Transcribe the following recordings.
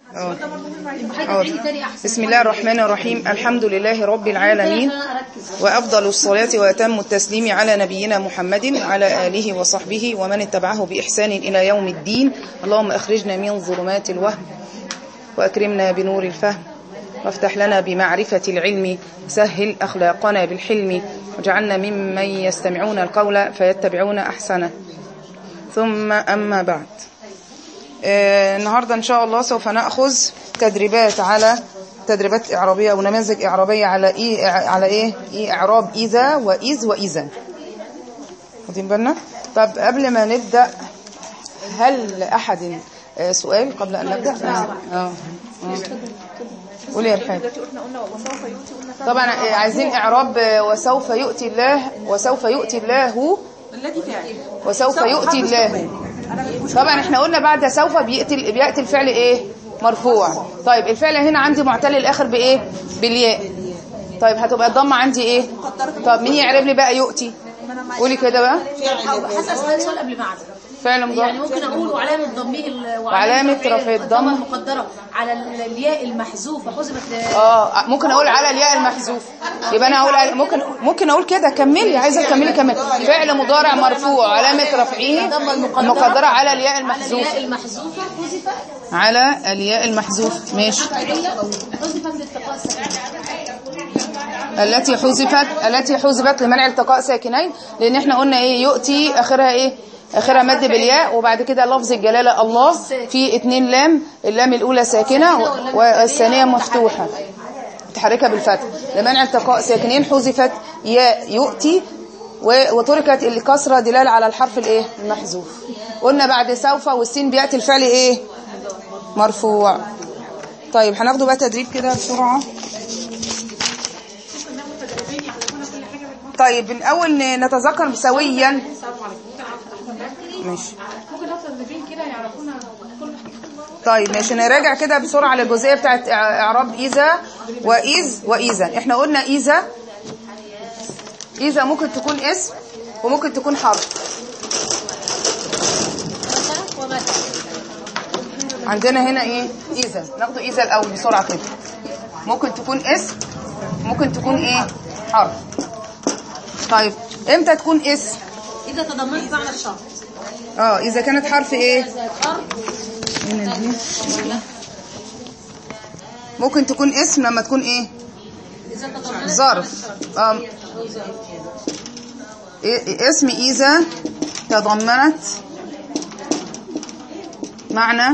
اه بسم الله الرحمن الرحيم الحمد لله رب العالمين وأفضل الصلاة وأتم التسليم على نبينا محمد وعلى آله وصحبه ومن اتبعه بإحسان إلى يوم الدين اللهم أخرجنا من ظلمات الوهم وأكرمنا بنور الفهم وافتح لنا بمعرفة العلم سهل أخلاقنا بالحلم واجعلنا ممن يستمعون القول فيتبعون أحسنه ثم أما بعد آه النهاردة إن شاء الله سوف نأخذ تدريبات على تدريبات إعرابية أو نماذج إعرابية على إيه على إيه, إيه إعراب إذا وإذ وإذا واخدين بالنا طب قبل ما نبدأ هل لأحد آه سؤال قبل أن نبدأ آه. آه. قولي يا الحاج طبعا عايزين إعراب وسوف يؤتي الله وسوف يؤتي الله وسوف يؤتي الله طبعا احنا قلنا بعد سوف بيأتي بيأتي الفعل ايه مرفوع طيب الفعل هنا عندي معتل الاخر بايه بالياء طيب هتبقى الضمه عندي ايه طب مين يعرب لي بقى يؤتي قولي كده بقى حسب السؤال قبل بعد فعل مضارع يعني ممكن اقول وعلامه ضمه وعلامة رفع الضم. المقدره على الياء المحذوفه حذفت اه ممكن اقول على الياء المحذوف يبقى انا اقول على- ممكن ممكن اقول كده كملي عايزه تكملي كمل فعل مضارع مرفوع علامه رفعه المقدره على الياء على المحذوف الياء المحذوفه حذفت على الياء المحذوف ماشي حذفت لالتقاء الساكنين التي حذفت التي حذفت لمنع التقاء ساكنين لان احنا قلنا ايه يؤتي اخرها ايه اخرها مد بالياء وبعد كده لفظ الجلاله الله في اتنين لام اللام الاولى ساكنه والثانيه مفتوحه متحركه بالفتح لمنع التقاء ساكنين حذفت ياء يؤتي و- وتركت الكسره دلاله على الحرف الايه المحذوف قلنا بعد سوف والسين بياتي الفعل ايه مرفوع طيب هناخده بقى تدريب كده بسرعه طيب الأول نتذكر سويا ماشي طيب ماشي نراجع كده بسرعة للجزئية بتاعت إع- إعراب إذا وإذ وإذا إحنا قلنا إذا إذا ممكن تكون اسم وممكن تكون حرف عندنا هنا إيه إذا ناخده إذا الأول بسرعة كده ممكن تكون اسم ممكن تكون إيه حرف طيب امتى تكون اسم اذا تضمنت معنى الشرط اه اذا كانت حرف ايه اذا حرف ممكن تكون اسم لما تكون ايه اذا تضمنت ظرف اه إيه- اسم اذا تضمنت معنى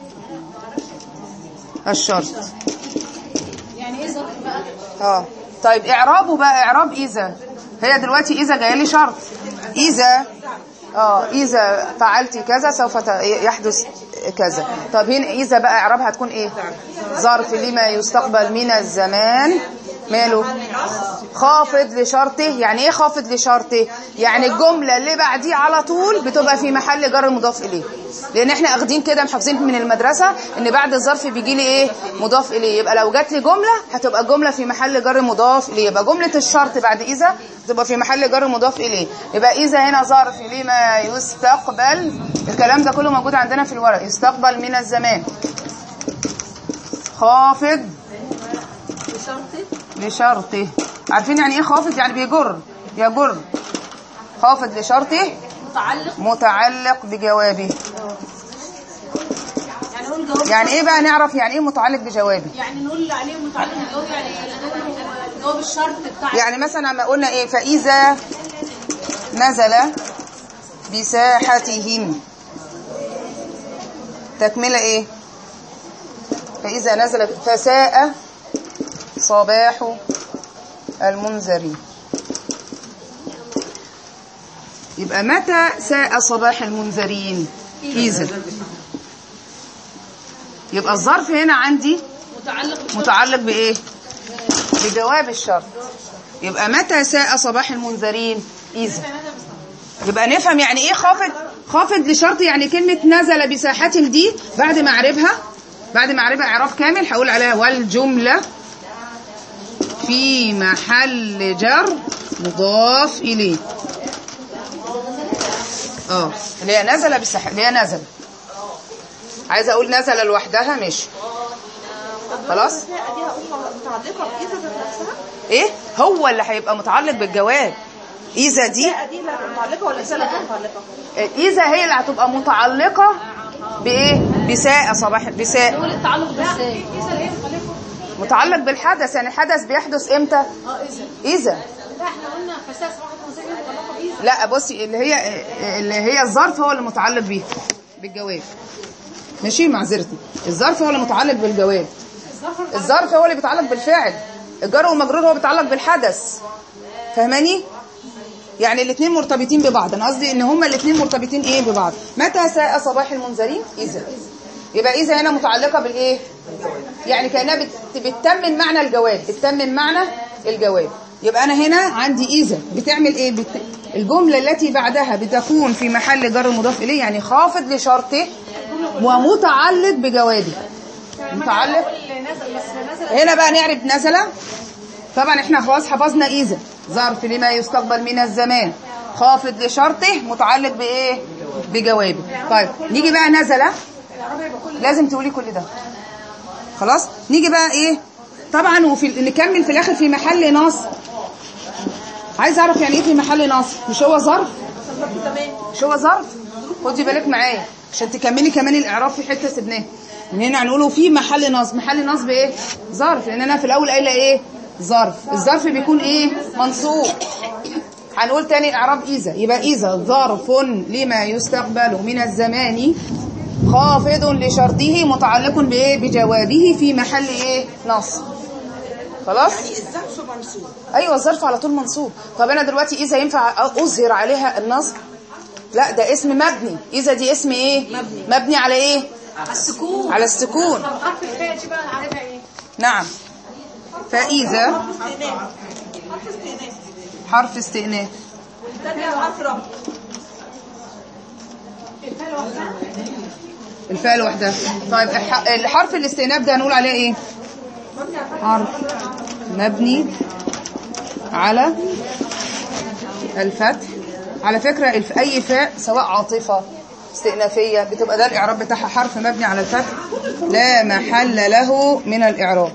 الشرط يعني ايه ظرف بقى اه طيب اعرابه بقى اعراب اذا هي دلوقتي اذا جايه لي شرط اذا اه اذا فعلت كذا سوف ت- يحدث كذا طب هنا اذا بقى اعرابها هتكون ايه ظرف لما يستقبل من الزمان ماله خافض لشرطه يعني ايه خافض لشرطه يعني الجمله اللي بعديه على طول بتبقى في محل جر مضاف اليه لان احنا اخدين كده محافظين من المدرسه ان بعد الظرف بيجي لي ايه مضاف اليه يبقى لو جات لي جمله هتبقى الجمله في محل جر مضاف اليه يبقى جمله الشرط بعد اذا تبقى في محل جر مضاف اليه يبقى اذا هنا ظرف لما يستقبل الكلام ده كله موجود عندنا في الورق يستقبل من الزمان خافض لشرطه عارفين يعني ايه خافض يعني بيجر يجر خافض لشرطه متعلق متعلق بجوابه يعني نقول جواب يعني ايه بقى نعرف يعني ايه متعلق بجوابه يعني نقول عليه متعلق بالجواب يعني لأنه جواب الشرط بتاع يعني مثلا لما قلنا ايه فاذا نزل بساحتهم تكمله ايه فاذا نزل فساء صباح المنذرين يبقى متى ساء صباح المنذرين اذا يبقى الظرف هنا عندي متعلق بالشرط متعلق بايه بجواب الشرط يبقى متى ساء صباح المنذرين اذا يبقى نفهم يعني ايه خافض خافض لشرط يعني كلمة نزل بساحة دي بعد ما اعربها بعد ما اعربها اعراب كامل هقول عليها والجملة في محل جر مضاف اليه اه اللي هي نزل بساحة اللي هي نزل عايزه اقول نزل لوحدها ماشي خلاص اديها ام متعلقه باذا ذات نفسها ايه هو اللي هيبقى متعلق بالجواب اذا دي ادي لا متعلقه ولا سنه متعلقه اذا هي اللي هتبقى متعلقه بايه بساء صباح بساء نقول التعلق بالساء اذا ايه متعلقه متعلق بالحدث يعني الحدث بيحدث امتى اه اذا اذا لا احنا قلنا فساس واحد مزاج متعلقه باذا لا بصي اللي هي اللي هي الظرف هو اللي متعلق بيه بالجواب ماشي معذرتي الظرف هو اللي متعلق بالجواب الظرف الظرف هو اللي بيتعلق بالفعل الجار والمجرور هو بيتعلق بالحدث فاهماني يعني الاثنين مرتبطين ببعض انا قصدي ان هما الاثنين مرتبطين ايه ببعض متى ساء صباح المنذرين اذا يبقى اذا هنا متعلقه بالايه يعني كانها بت- بتتمم معنى الجواب بتتمم معنى الجواب يبقى انا هنا عندي اذا بتعمل ايه بت... الجمله التي بعدها بتكون في محل جر مضاف اليه يعني خافض لشرطه ومتعلق بجوابه متعلق نزل بس نزل هنا بقى نعرف نزله طبعا احنا خلاص حفظنا اذا ظرف لما يستقبل من الزمان خافض لشرطه متعلق بايه بجوابه طيب نيجي بقى نزله لازم تقولي كل ده خلاص نيجي بقى ايه طبعا وفي نكمل في الاخر في محل نصب عايز اعرف يعني ايه في محل نصب مش هو ظرف مش هو ظرف خدي بالك معايا عشان تكملي كمان الاعراب في حته سبناها من هنا هنقوله في محل نصب محل نصب ايه ظرف لان انا في الاول قايله ايه ظرف الظرف بيكون ايه منصوب هنقول تاني اعراب اذا يبقى اذا ظرف لما يستقبل من الزمان خافض لشرطه متعلق بايه بجوابه في محل ايه نصب خلاص الظرف منصوب ايوه الظرف على طول منصوب طب انا دلوقتي اذا ينفع اظهر عليها النصب لا ده اسم مبني اذا دي اسم ايه مبني مبني على ايه السكون على السكون طب حرف الفاء دي بقى عارفها ايه نعم فاذا حرف استئناف ده حرف رب الفاء لوحدها الفاء لوحدها طيب الح- الحرف الاستئناف ده هنقول عليه ايه حرف مبني على الفتح على فكرة الف- اي فاء سواء عاطفة استئنافية بتبقى ده الاعراب بتاعها حرف مبني على الفتح لا محل له من الاعراب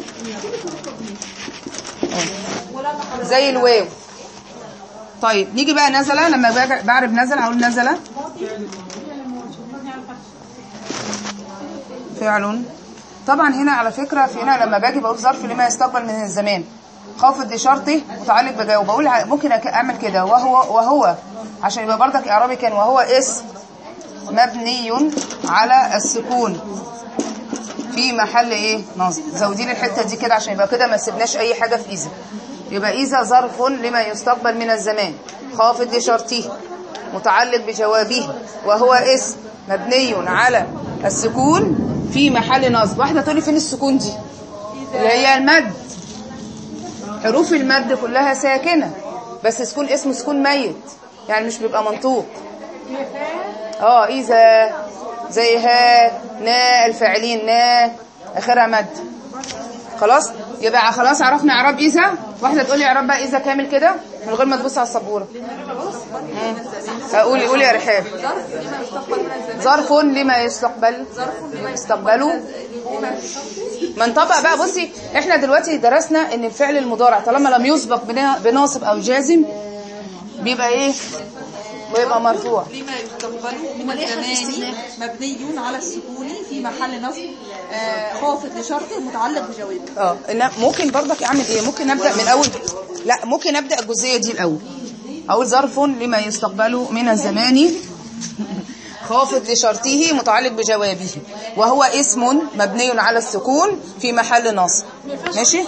آه. زي الواو طيب نيجي بقى نزله لما باجي- بعرف نزله هقول نزله فعل طبعا هنا على فكرة في هنا لما باجي بقول ظرف لما يستقبل من الزمان خافض لشرطه متعلق بجواب بقول ع- ممكن أك- اعمل كده وهو وهو عشان يبقى برضك اعرابي كان وهو اسم مبني على السكون في محل ايه نصب زودي لي الحته دي كده عشان يبقى كده ما سيبناش اي حاجه في اذا يبقى اذا ظرف لما يستقبل من الزمان خافض لشرطه متعلق بجوابه وهو اسم مبني على السكون في محل نصب واحده تقولي فين السكون دي اللي هي المد حروف المد كلها ساكنه بس سكون اسم سكون ميت يعني مش بيبقى منطوق اه اذا زي ها نا الفاعلين نا اخرها مد خلاص يبقى خلاص عرفنا اعراب اذا واحده تقول لي اعراب بقى اذا كامل كده من غير ما تبص على السبوره مم. قولي قولي يا رحاب ظرف لما يستقبل يستقبلوا ما نطبق بقى بصي احنا دلوقتي درسنا ان الفعل المضارع طالما لم يسبق بنا- بناصب او جازم بيبقى ايه بيبقى مرفوع لما يستقبل من الزمان مبني على السكون في محل نصب آه، خافض لشرط متعلق بجوابه اه إن ممكن برضك اعمل ايه ممكن نبدا من اول لا ممكن ابدا الجزئيه دي الاول اقول ظرف لما يستقبل من الزمان خافض لشرطه متعلق بجوابه وهو اسم مبني على السكون في محل نصب ماشي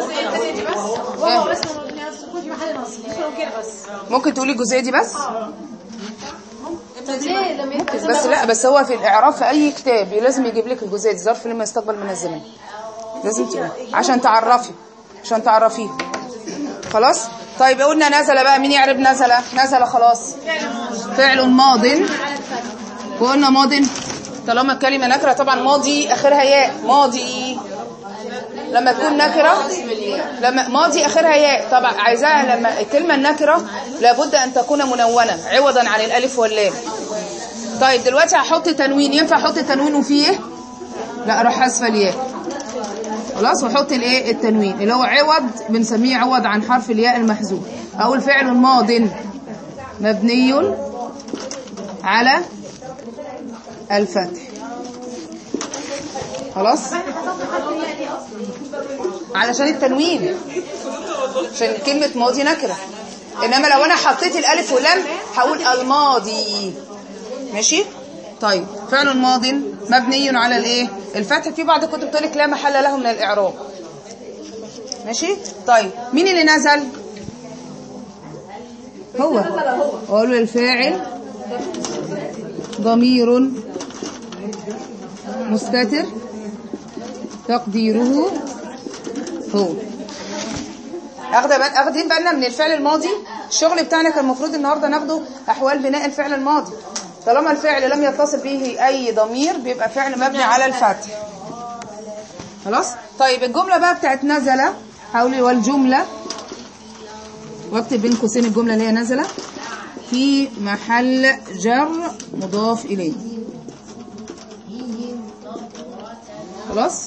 وهو اسمه مبني على السكون في محل نصب يخرج كده بس ممكن تقولي الجزئيه دي بس طب ليه لما يبقى بس لا بس هو في الاعراب في اي كتاب لازم يجيب لك الجزئيه دي ظرف لما يستقبل من الزمان لازم تقول عشان تعرفي عشان تعرفيه خلاص طيب قلنا نزل بقى مين يعرف نزل نزل خلاص فعل ماض وقلنا ماض طالما الكلمه نكره طبعا ماضي اخرها ياء ماضي لما تكون نكره لما ماضي اخرها ياء طبعا عايزاها لما الكلمه النكره لابد ان تكون منونه عوضا عن الالف واللام طيب دلوقتي هحط تنوين ينفع احط تنوين وفيه ايه لا اروح حذف الياء خلاص واحط الايه التنوين اللي هو عوض بنسميه عوض عن حرف الياء المحذوف او الفعل ماض مبني على الفتح خلاص علشان التنوين عشان كلمة ماضي نكرة انما لو انا حطيت الالف واللام هقول الماضي ماشي طيب فعل ماض مبني على الايه الفتح في بعض الكتب بتقول لك لا محل له من الاعراب ماشي طيب مين اللي نزل هو اقول الفاعل ضمير مستتر تقديره هو اخده بال اخدين بالنا من الفعل الماضي الشغل بتاعنا كان المفروض النهارده ناخده احوال بناء الفعل الماضي طالما الفعل لم يتصل به اي ضمير بيبقى فعل مبني على الفتح خلاص طيب الجمله بقى بتاعت نزل حولي والجمله واكتب بين قوسين الجمله اللي هي نزله في محل جر مضاف اليه خلاص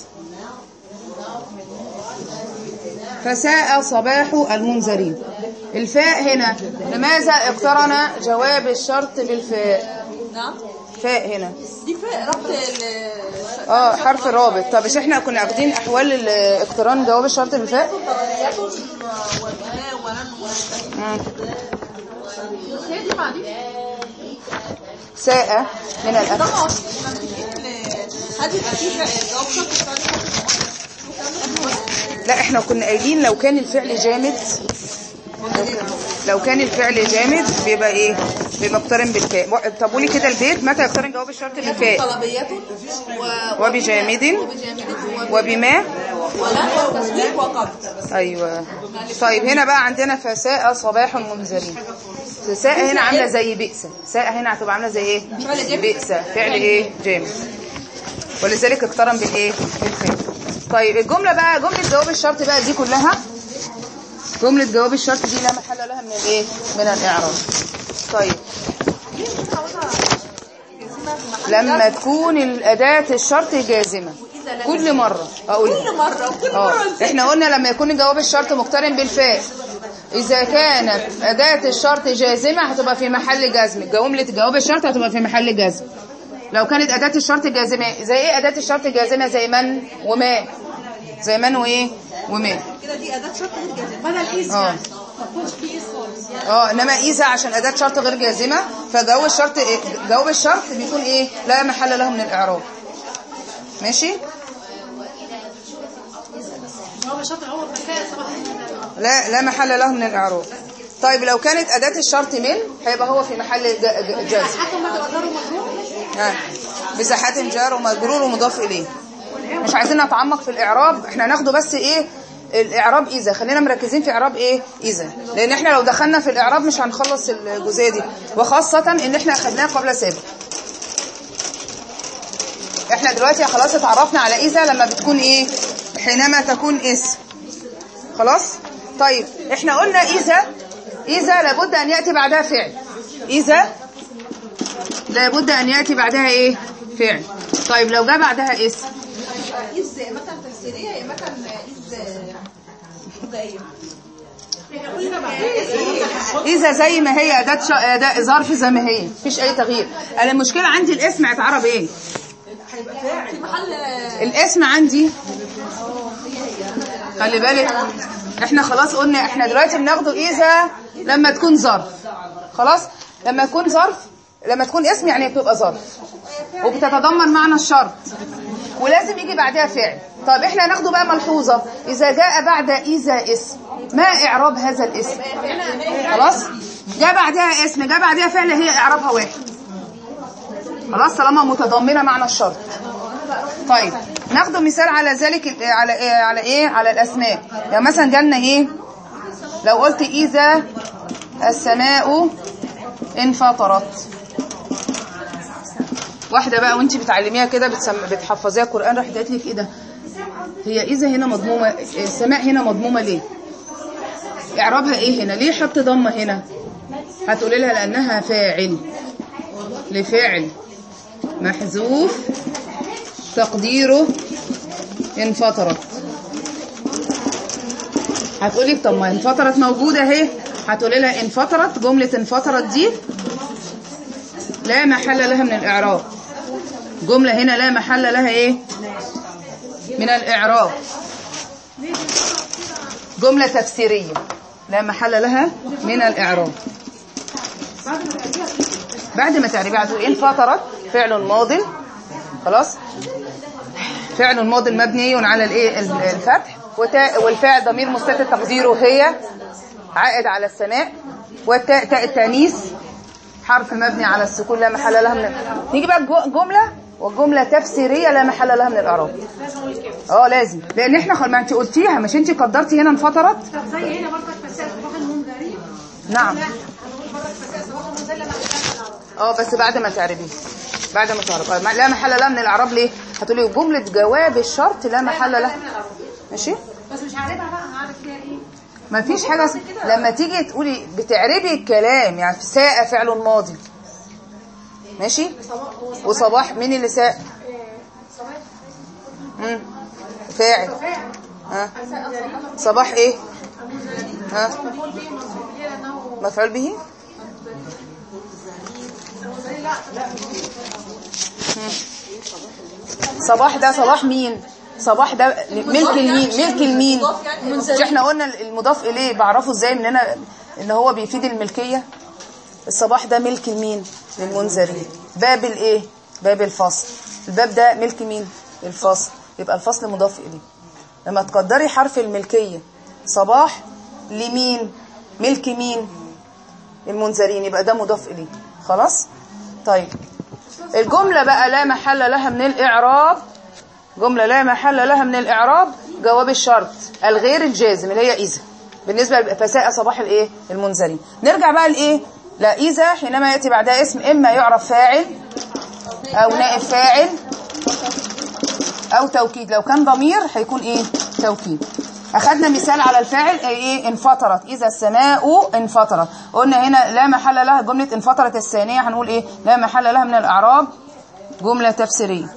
فساء صباح المنذرين الفاء هنا لماذا اقترن جواب الشرط بالفاء نعم فاء هنا دي فاء ربط ال اه حرف رابط طب مش احنا كنا واخدين احوال ال- اقتران جواب الشرط بالفاء مم. ساء من الأخ هذه في فاء جواب شرط بتاع لا احنا كنا قايلين لو كان الفعل جامد لو كان الفعل جامد بيبقى ايه بيبقى مقترن بالفاء طب قولي كده البيت متى يقترن جواب الشرط بالفاء طلبيات و... وبجامد وبجامد وبما ولا وتصديق وقد ايوه طيب هنا بقى عندنا فساء صباح المنذرين فساء هنا عامله زي بئس ساء هنا هتبقى عامله زي ايه فعل جامد. بئس فعل ايه جامد ولذلك اقترن بالايه بالفاء طيب الجمله بقى جمله جواب الشرط بقى دي كلها جمله جواب الشرط دي لا محل لها من الايه من الاعراب طيب لما تكون الاداه الشرط جازمه كل مره اقول كل مرة وكل اه مرة احنا قلنا لما يكون جواب الشرط مقترن بالفاء اذا كانت اداه الشرط جازمه هتبقى في محل جزم جمله جواب الشرط هتبقى في محل جزم لو كانت اداه الشرط جازمه زي ايه اداه الشرط جازمه زي من وما زي من وايه وما كده دي أداة شرط غير جازمة بدل اسم اه يعني ما تكونش في اسم خالص يعني اه انما اذا عشان اداه شرط غير جازمه فجواب الشرط جواب الشرط بيكون ايه لا محل له من الاعراب ماشي هو شاطر هو فساء صباح المنذرين. لا لا محل له من الاعراب طيب لو كانت اداه الشرط من هيبقى هو في محل ج- ج- جزم حتى ما تقدروا مجرور ها بساحات جار ومجرور ومضاف اليه مش عايزين نتعمق في الاعراب احنا هناخده بس ايه الاعراب اذا خلينا مركزين في اعراب ايه اذا لان احنا لو دخلنا في الاعراب مش هنخلص الجزئيه دي وخاصه ان احنا اخدناه قبل سابق احنا دلوقتي خلاص اتعرفنا على اذا لما بتكون ايه حينما تكون اسم خلاص طيب احنا قلنا اذا اذا لابد ان ياتي بعدها فعل اذا لابد ان ياتي بعدها ايه فعل طيب لو جاء بعدها اسم إذ مثلا تفسيرية يا مثلا إذ فجائية اذا زي ما هي اداه ش... اداه ظرف زي ما هي مفيش اي تغيير انا المشكله عندي الاسم اتعرب ايه في محل الاسم عندي خلي بالك احنا خلاص قلنا احنا دلوقتي بناخده اذا لما تكون ظرف خلاص لما تكون ظرف لما تكون اسم يعني بتبقى ظرف وبتتضمن معنى الشرط ولازم يجي بعدها فعل طب احنا هناخده بقى ملحوظه اذا جاء بعد اذا اسم ما اعراب هذا الاسم خلاص جاء بعدها اسم جاء بعدها فعل هي اعرابها واحد خلاص طالما متضمنه معنى الشرط طيب ناخد مثال على ذلك ال- على ايه على ايه على الاسماء يعني مثلا جالنا ايه لو قلت اذا السماء انفطرت واحده بقى وانت بتعلميها كده بتسم... بتحفظيها قران راحت قالت لك ايه ده هي اذا هنا مضمومه السماء هنا مضمومه ليه اعرابها ايه هنا ليه حط ضمه هنا هتقولي لها لانها فاعل لفعل محذوف تقديره انفطرت هتقولي طب ما انفطرت موجودة اهي هتقولي لها انفطرت جملة انفطرت دي لا محل لها من الإعراب جملة هنا لا محل لها ايه من الإعراب جملة تفسيرية لا محل لها من الإعراب بعد ما تعرفي هتقول انفطرت فعل ماض خلاص فعل ماض مبني على الايه الفتح وتاء والفاعل ضمير مستتر تقديره هي عائد على السماء والتاء تاء التانيث حرف مبني على السكون لا محل لها من نيجي بقى الجو- جمله والجمله تفسيريه لا محل لها من الاعراب اه لازم لان احنا خل... ما انت قلتيها مش انت قدرتي هنا انفطرت طب زي هنا برضه فساد صباح المنذرين نعم هنقول برضه فساد صباح المنذرين لما كان العرب اه بس بعد ما تعرفيه بعد ما تعرف آه، لا محل لها من الاعراب ليه هتقولي جمله جواب الشرط لا محل لها ماشي بس مش عارفها بقى هعرف فيها ايه ما فيش حاجة اس- لما تيجي تقولي بتعربي الكلام يعني ساء فعل ماضي ماشي وصباح مين اللي ساء مم. فاعل ها صباح ايه ها مفعول به منصوب ليه لانه مفعول به مم. صباح ده صباح مين صباح ده ملك المين ملك المين مش احنا قلنا المضاف اليه بعرفه ازاي ان انا ان هو بيفيد الملكيه الصباح ده ملك المين للمنذرين باب الايه باب الفصل الباب ده ملك مين الفصل يبقى الفصل مضاف اليه لما تقدري حرف الملكيه صباح لمين ملك مين المنذرين يبقى ده مضاف اليه خلاص طيب الجمله بقى لا محل لها من الاعراب جملة لا محل لها من الإعراب جواب الشرط الغير الجازم اللي هي إذا بالنسبة لفساء صباح الإيه المنذرين نرجع بقى لإيه لا إذا حينما يأتي بعدها اسم إما يعرف فاعل أو نائب فاعل أو توكيد لو كان ضمير هيكون إيه توكيد أخذنا مثال على الفاعل إيه انفطرت إذا السماء انفطرت قلنا هنا لا محل لها جملة انفطرت الثانية هنقول إيه لا محل لها من الأعراب جملة تفسيرية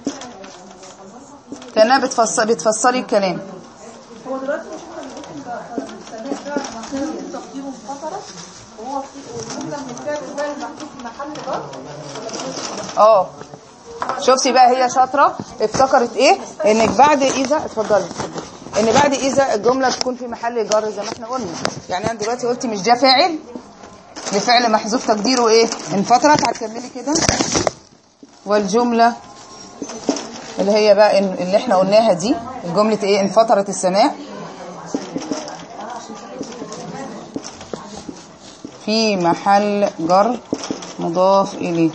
كانها بتفسر بتفسري الكلام هو دلوقتي مش احنا بنقول ان السماء فعل محمود تقديره انفطرت وهو في والجمله من الفعل الفعل محطوط في محل جر اه شفتي بقى هي شاطره افتكرت ايه انك بعد اذا اتفضلي اتفضلي. ان بعد اذا الجمله تكون في محل جر زي ما احنا قلنا يعني انا دلوقتي قلت مش ده فاعل لفعل محذوف تقديره ايه انفطرت هتكملي كده والجمله اللي هي بقى إن- اللي احنا قلناها دي الجمله ايه انفطرت السماء في محل جر مضاف اليه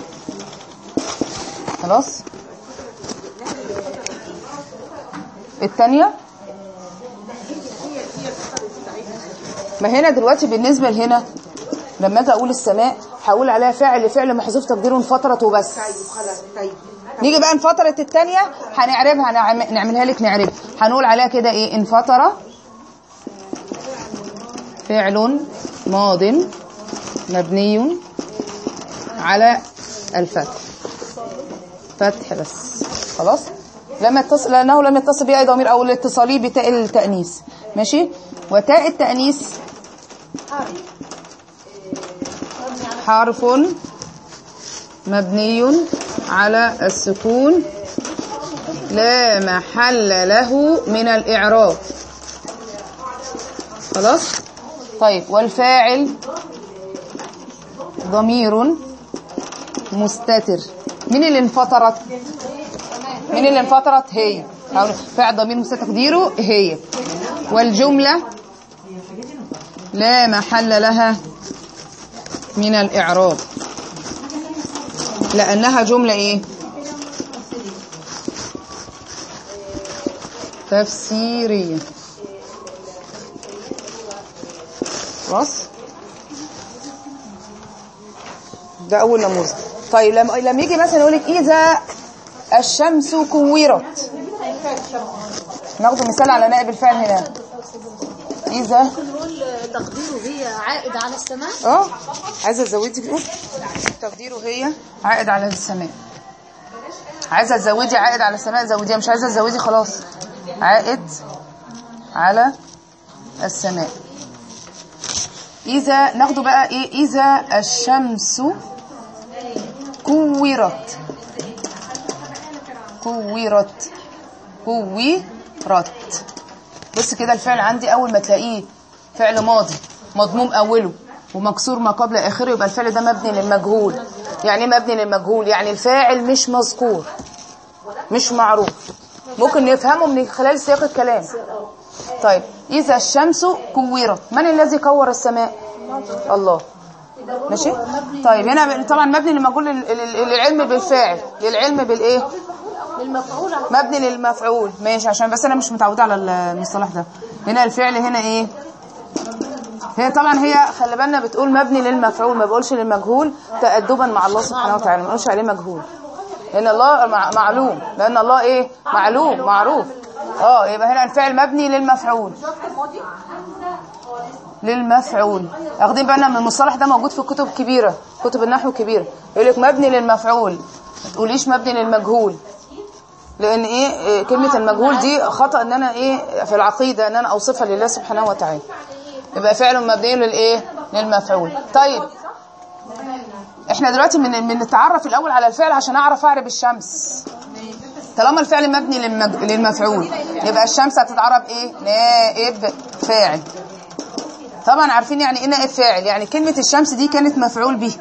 خلاص الثانيه ما هنا دلوقتي بالنسبه لهنا لما اجي اقول السماء هقول عليها فاعل لفعل محذوف تقديره انفطرت وبس طيب نيجي بقى انفطرت الثانيه هنعربها نعم- نعملها لك نعرب هنقول عليها كده ايه انفطر فعل ماض مبني على الفتح فتح بس خلاص لما اتصل لانه لم يتصل به اي ضمير او الاتصالي بتاء التانيث ماشي وتاء التانيث حرف مبني على السكون لا محل له من الإعراب خلاص طيب والفاعل ضمير مستتر مين اللي انفطرت مين اللي انفطرت هي هقول فاعل ضمير مستتر تقديره هي والجملة لا محل لها من الإعراب لأنها جملة إيه تفسيرية خلاص ده أول نموذج طيب لما لما يجي مثلا يقول لك إذا الشمس كورت ناخد مثال على نائب الفعل هنا إذا نقول تقديره هي عائد على السماء اه عايزه تزودي كده تقديره هي عائد على السماء عايزه تزودي عائد على السماء زوديها مش عايزه تزودي خلاص عائد على السماء إذا ناخده بقى إيه إذا الشمس كورت كورت كورت بص كده الفعل عندي أول ما تلاقيه فعل ماضي مضموم أوله ومكسور ما قبل آخره يبقى الفعل ده مبني للمجهول يعني إيه مبني للمجهول يعني الفاعل مش مذكور مش معروف ممكن نفهمه من خلال سياق الكلام طيب إذا الشمس كورت من الذي كور السماء الله ماشي طيب هنا طبعا مبني للمجهول لل- لل- للعلم بالفاعل للعلم بالايه للمفعول مبني للمفعول ماشي عشان بس انا مش متعوده على المصطلح ده هنا الفعل هنا ايه هي طبعا هي خلي بالنا بتقول مبني للمفعول ما بقولش للمجهول تأدبا مع الله سبحانه وتعالى ما بقولش عليه مجهول لان الله مع- معلوم لان الله ايه معلوم معروف اه يبقى هنا الفعل مبني للمفعول للمفعول واخدين بالنا من المصطلح ده موجود في كتب كبيره كتب النحو كبيره يقول لك مبني للمفعول ما تقوليش مبني للمجهول لان ايه إيه، كلمه المجهول دي خطا ان انا ايه في العقيده ان انا اوصفها لله سبحانه وتعالى يبقى فعل مبني للايه للمفعول طيب احنا دلوقتي من من نتعرف الاول على الفعل عشان اعرف اعرب الشمس طالما الفعل مبني للمج... للمفعول يبقى الشمس هتتعرب ايه نائب فاعل طبعا عارفين يعني ايه نائب فاعل يعني كلمه الشمس دي كانت مفعول به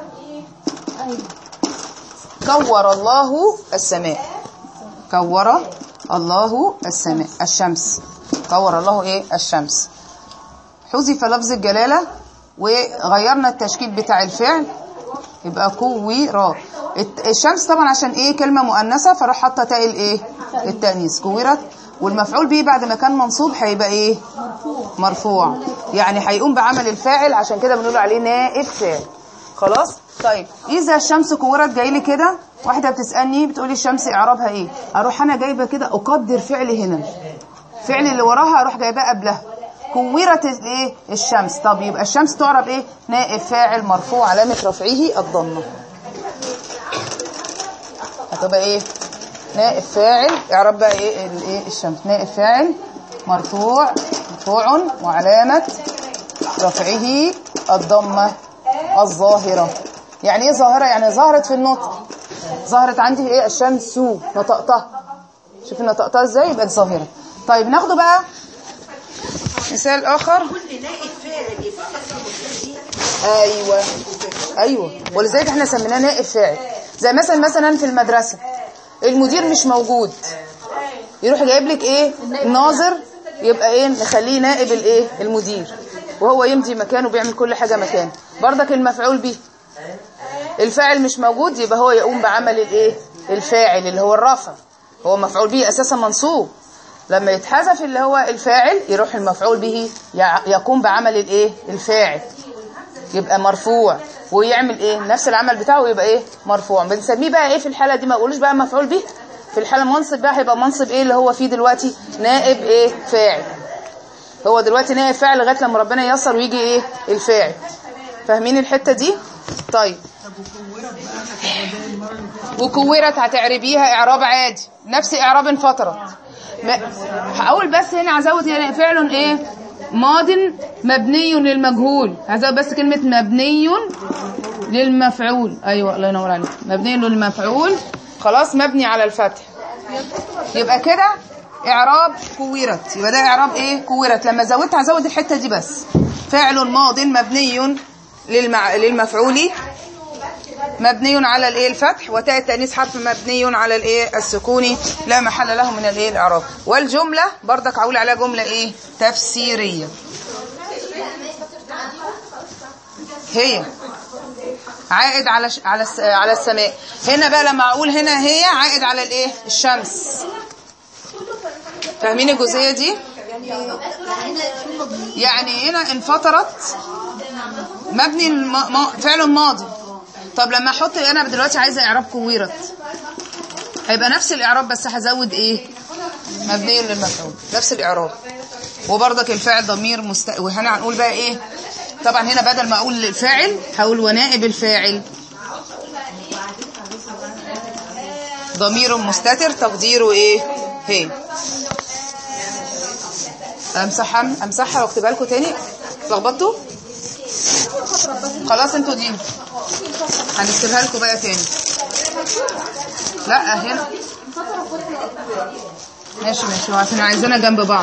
كور الله السماء كور الله السماء الشمس كور الله ايه الشمس حذف لفظ الجلاله وغيرنا التشكيل بتاع الفعل يبقى كورا الت- الشمس طبعا عشان ايه كلمه مؤنثه فراح حاطه تاء الايه التانيث كورت والمفعول به بعد ما كان منصوب هيبقى ايه مرفوع يعني هيقوم بعمل الفاعل عشان كده بنقول عليه نائب فاعل خلاص طيب اذا الشمس كورت جاي لي كده واحده بتسالني بتقولي الشمس اعرابها ايه اروح انا جايبه كده اقدر فعل هنا فعل اللي وراها اروح جايباه قبلها كورت الايه الشمس طب يبقى الشمس تعرب ايه نائب فاعل مرفوع علامه رفعه الضمه هتبقى ايه نائب فاعل اعراب بقى ايه الايه الشمس نائب فاعل مرفوع مرفوع وعلامه رفعه الضمه الظاهره يعني ايه ظاهره يعني ظهرت في النطق ظهرت عندي ايه الشمس نطقتها شوف نطقتها ازاي يبقى ظاهره طيب ناخده بقى مثال اخر ايوه ايوه ولذلك احنا سميناه نائب فاعل زي مثلا مثلا في المدرسه المدير مش موجود يروح جايب لك ايه ناظر يبقى ايه نخليه نائب الايه المدير وهو يمضي مكانه بيعمل كل حاجه مكانه برضك المفعول به الفاعل مش موجود يبقى هو يقوم بعمل الايه الفاعل اللي هو الرفع هو مفعول به اساسا منصوب لما يتحذف اللي هو الفاعل يروح المفعول به يع- يقوم بعمل الايه الفاعل يبقى مرفوع ويعمل ايه نفس العمل بتاعه يبقى ايه مرفوع بنسميه بقى ايه في الحاله دي ما اقولوش بقى مفعول به في الحاله المنصب بقى هيبقى منصب ايه اللي هو فيه دلوقتي نائب ايه فاعل هو دلوقتي نائب فاعل لغايه لما ربنا ييسر ويجي ايه الفاعل فاهمين الحته دي طيب وكورت هتعربيها اعراب عادي نفس اعراب انفطرت ما- هقول بس هنا هزود يعني فعل ايه ماض مبني للمجهول هزود بس كلمة مبني للمفعول ايوه الله ينور عليك مبني للمفعول خلاص مبني على الفتح يبقى كده اعراب كورت يبقى ده اعراب ايه كورت لما زودت هزود الحته دي بس فعل ماض مبني للمع... للمفعول مبني على الايه الفتح وتاء التانيث حرف مبني على الايه السكون لا محل له من الايه الاعراب والجمله برضك هقول عليها جمله ايه تفسيريه هي عائد على ش... على الس... على السماء هنا بقى لما اقول هنا هي عائد على الايه الشمس فاهمين الجزئيه دي يعني هنا انفطرت مبني الم... ما... فعل ماضي طب لما احط انا دلوقتي عايزه اعراب كويرت هيبقى نفس الاعراب بس هزود ايه مبني للمفعول نفس الاعراب وبرضك الفاعل ضمير مست... وهنا هنقول بقى ايه طبعا هنا بدل ما اقول الفاعل هقول ونائب الفاعل ضمير مستتر تقديره ايه هي امسحها امسحها واكتبها لكم تاني اتلخبطتوا خلاص انتوا دي هنكتبها لكم بقى تاني لا هنا ماشي ماشي عشان عايزانا جنب بعض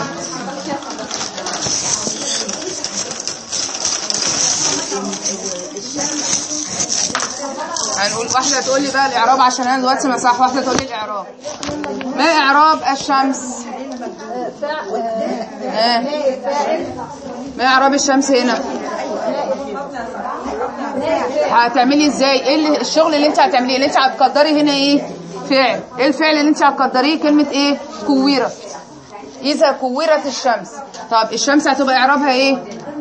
هنقول واحدة تقول لي بقى الإعراب عشان أنا دلوقتي مساح واحدة تقول لي الإعراب ما إعراب الشمس؟ آه. ما إعراب الشمس هنا؟ هتعملي ازاي؟ ايه اللي الشغل اللي انت هتعمليه؟ اللي انت هتقدري هنا ايه؟ فعل، ايه الفعل اللي انت هتقدريه؟ كلمة ايه؟ كورت. إذا كورت الشمس. طب الشمس هتبقى إعرابها ايه؟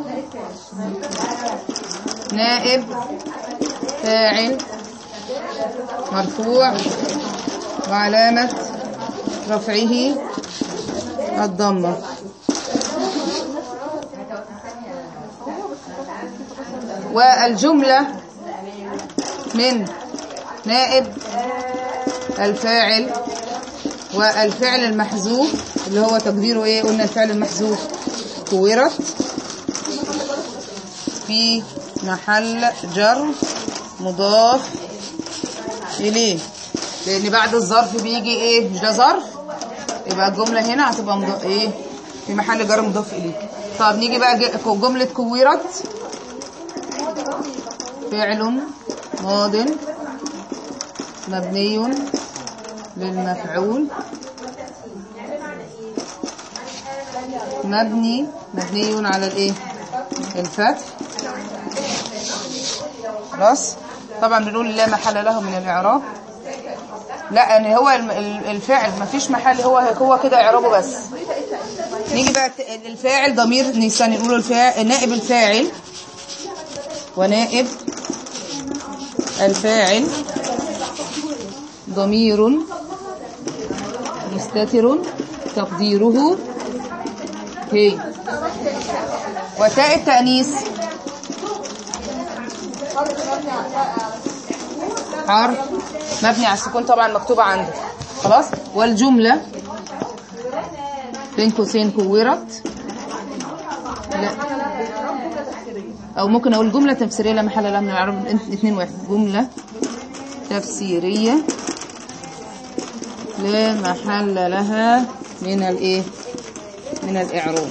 نائب فاعل مرفوع وعلامة رفعه الضمة والجملة من نائب الفاعل والفعل المحذوف اللي هو تقديره ايه قلنا الفعل المحذوف كورت في محل جر مضاف إليه لأن بعد الظرف بيجي إيه مش ده ظرف يبقى الجملة هنا هتبقى مضاف إيه في محل جر مضاف إليه طب نيجي بقى ج- جملة كورت فعل ماض مبني للمفعول مبني مبني على الايه الفتح خلاص طبعا بنقول لا محل له من الاعراب لا ان هو الم- ال- الفعل ما فيش محل هو هو كده اعرابه بس نيجي بقى الت- الفاعل ضمير نستني نقول الفاعل نائب الفاعل ونائب الفاعل ضمير مستتر تقديره هي وتاء التأنيث حرف مبني على السكون طبعا مكتوبة عندك خلاص والجملة بين قوسين كورت لا او ممكن اقول جملة تفسيرية لا محل لها من العرب اتنين واحد جملة تفسيرية لا محل لها من الايه من الاعراب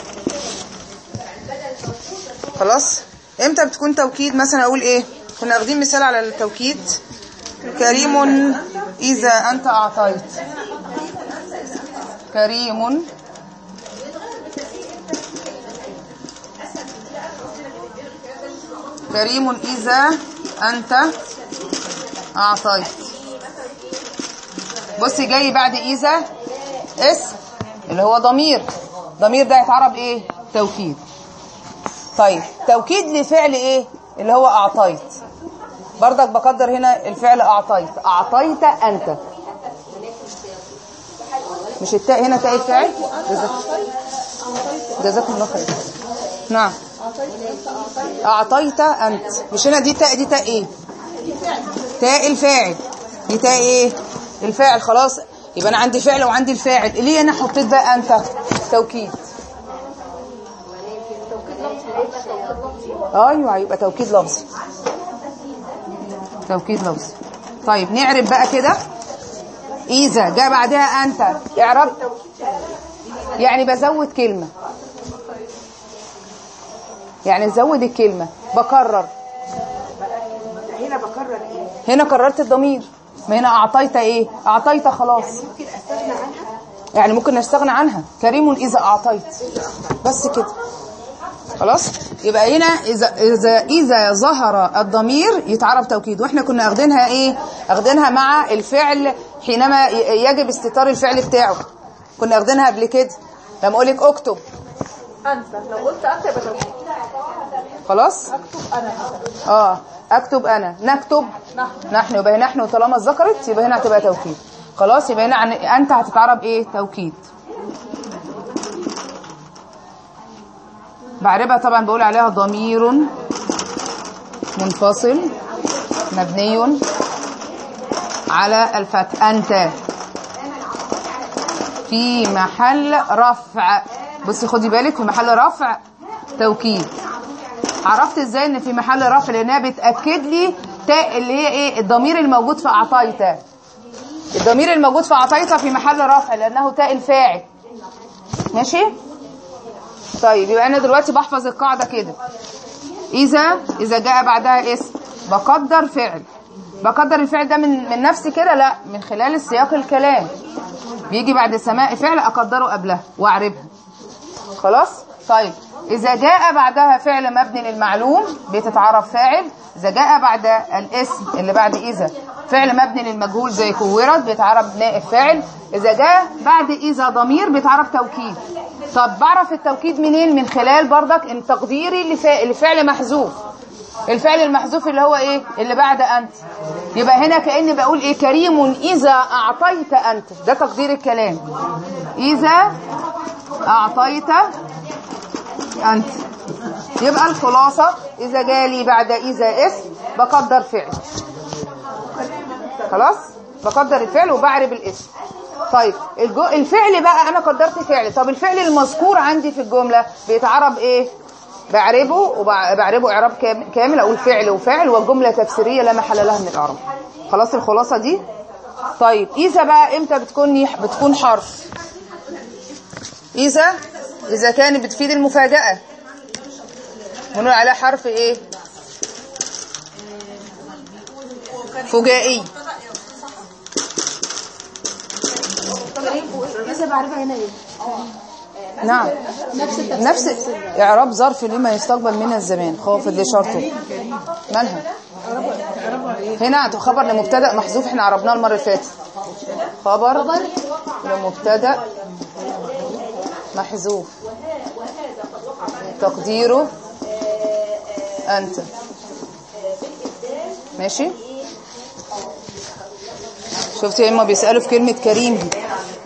خلاص امتى بتكون توكيد مثلا اقول ايه كنا واخدين مثال على التوكيد كريم اذا انت اعطيت كريم كريم اذا انت اعطيت بصي جاي بعد اذا اسم اللي هو ضمير ضمير ده يتعرب ايه توكيد طيب توكيد لفعل ايه اللي هو اعطيت برضك بقدر هنا الفعل اعطيت اعطيت انت مش التاء هنا تاء الفاعل جزاك جزاكم الله خير نعم اعطيت انت مش هنا دي تاء دي تاء ايه تاء الفاعل دي تاء ايه الفاعل خلاص يبقى انا عندي فعل وعندي الفاعل ليه انا حطيت بقى انت توكيد ايوه هيبقى توكيد لفظي توكيد لفظي طيب نعرب بقى كده اذا جاء بعدها انت اعرب يعني بزود كلمه يعني زود الكلمه بكرر هنا بكرر ايه هنا كررت الضمير ما هنا اعطيت ايه اعطيت خلاص ممكن استغنى عنها يعني ممكن نستغنى عنها كريم اذا اعطيت بس كده خلاص يبقى هنا اذا اذا اذا ظهر الضمير يتعرب توكيد واحنا كنا اخدينها ايه اخدينها مع الفعل حينما ي- يجب استتار الفعل بتاعه كنا اخدينها قبل كده لما اقول لك اكتب انت لو قلت انت يبقى توكيد خلاص اكتب انا اه اكتب انا نكتب نحن. نحن يبقى نحن طالما ذكرت يبقى هنا هتبقى توكيد خلاص يبقى هنا عن انت هتتعرب ايه توكيد بعربها طبعا بقول عليها ضمير منفصل مبني على الفتح انت في محل رفع بصي خدي بالك في محل رفع توكيد عرفت ازاي ان في محل رفع لانها بتاكد لي تاء اللي هي ايه الضمير الموجود في اعطيت الضمير الموجود في اعطيت في محل رفع لانه تاء الفاعل ماشي طيب يبقى انا دلوقتي بحفظ القاعده كده اذا اذا جاء بعدها اسم بقدر فعل بقدر الفعل ده من من نفسي كده لا من خلال السياق الكلام بيجي بعد سماء فعل اقدره قبلها واعربها خلاص طيب اذا جاء بعدها فعل مبني للمعلوم بتتعرف فاعل اذا جاء بعد الاسم اللي بعد اذا فعل مبني للمجهول زي كورت بيتعرف نائب فاعل اذا جاء بعد اذا ضمير بيتعرف توكيد طب بعرف التوكيد منين من خلال بردك ان تقديري لفا- لفعل محذوف الفعل المحذوف اللي هو ايه اللي بعد انت يبقى هنا كاني بقول ايه كريم اذا اعطيت انت ده تقدير الكلام اذا اعطيت انت يبقى الخلاصه اذا جالي بعد اذا اسم بقدر فعل خلاص بقدر الفعل وبعرب الاسم طيب الجو... الفعل بقى انا قدرت فعل طب الفعل المذكور عندي في الجمله بيتعرب ايه بعربه وبعربه اعراب كام- كامل اقول فعل وفعل والجمله تفسيريه لا محل لها من الاعراب خلاص الخلاصه دي طيب اذا بقى امتى بتكون بتكون حرف اذا اذا كانت بتفيد المفاجاه بنقول عليها حرف ايه فجائي لسه بعرفها هنا ايه نعم نفس التفسير نفس اعراب ظرف لما يستقبل من الزمان خافض لشرطه مالها هنا خبر لمبتدا محذوف احنا عربناه المره اللي فاتت خبر لمبتدا محذوف تقديره انت ماشي شفتي هما بيسالوا في كلمه كريم دي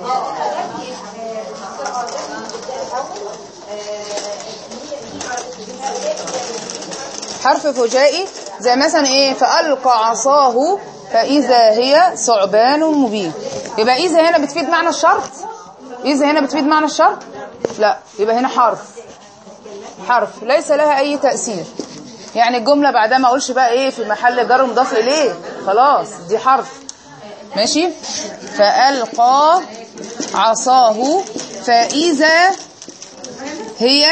حرف فجائي زي مثلا ايه فألقى عصاه فإذا هي ثعبان مبين يبقى إذا هنا بتفيد معنى الشرط إذا هنا بتفيد معنى الشرط لا يبقى هنا حرف حرف ليس لها أي تأثير يعني الجملة بعدها ما أقولش بقى إيه في محل جر مضاف إليه خلاص دي حرف ماشي فألقى عصاه فإذا هي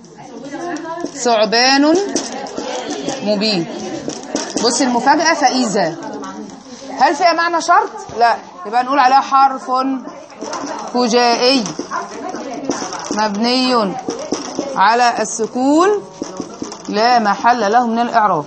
ثعبان مبين بص المفاجأة فإذا هل فيها معنى شرط؟ لا يبقى نقول عليها حرف فجائي مبني على السكون لا محل له من الإعراب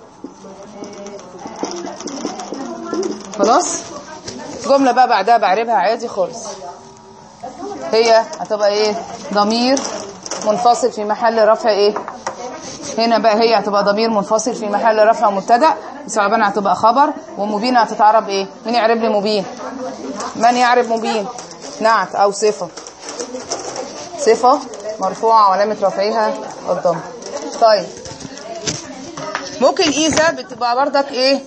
خلاص جملة بقى بعدها بعربها عادي خالص هي هتبقى ايه ضمير منفصل في محل رفع ايه هنا بقى هي هتبقى ضمير منفصل في محل رفع مبتدا ثعبان هتبقى خبر ومبين هتتعرب ايه مين يعرب لي مبين من يعرب مبين نعت او صفه صفه مرفوعه وعلامه رفعها الضم طيب ممكن اذا بتبقى بردك ايه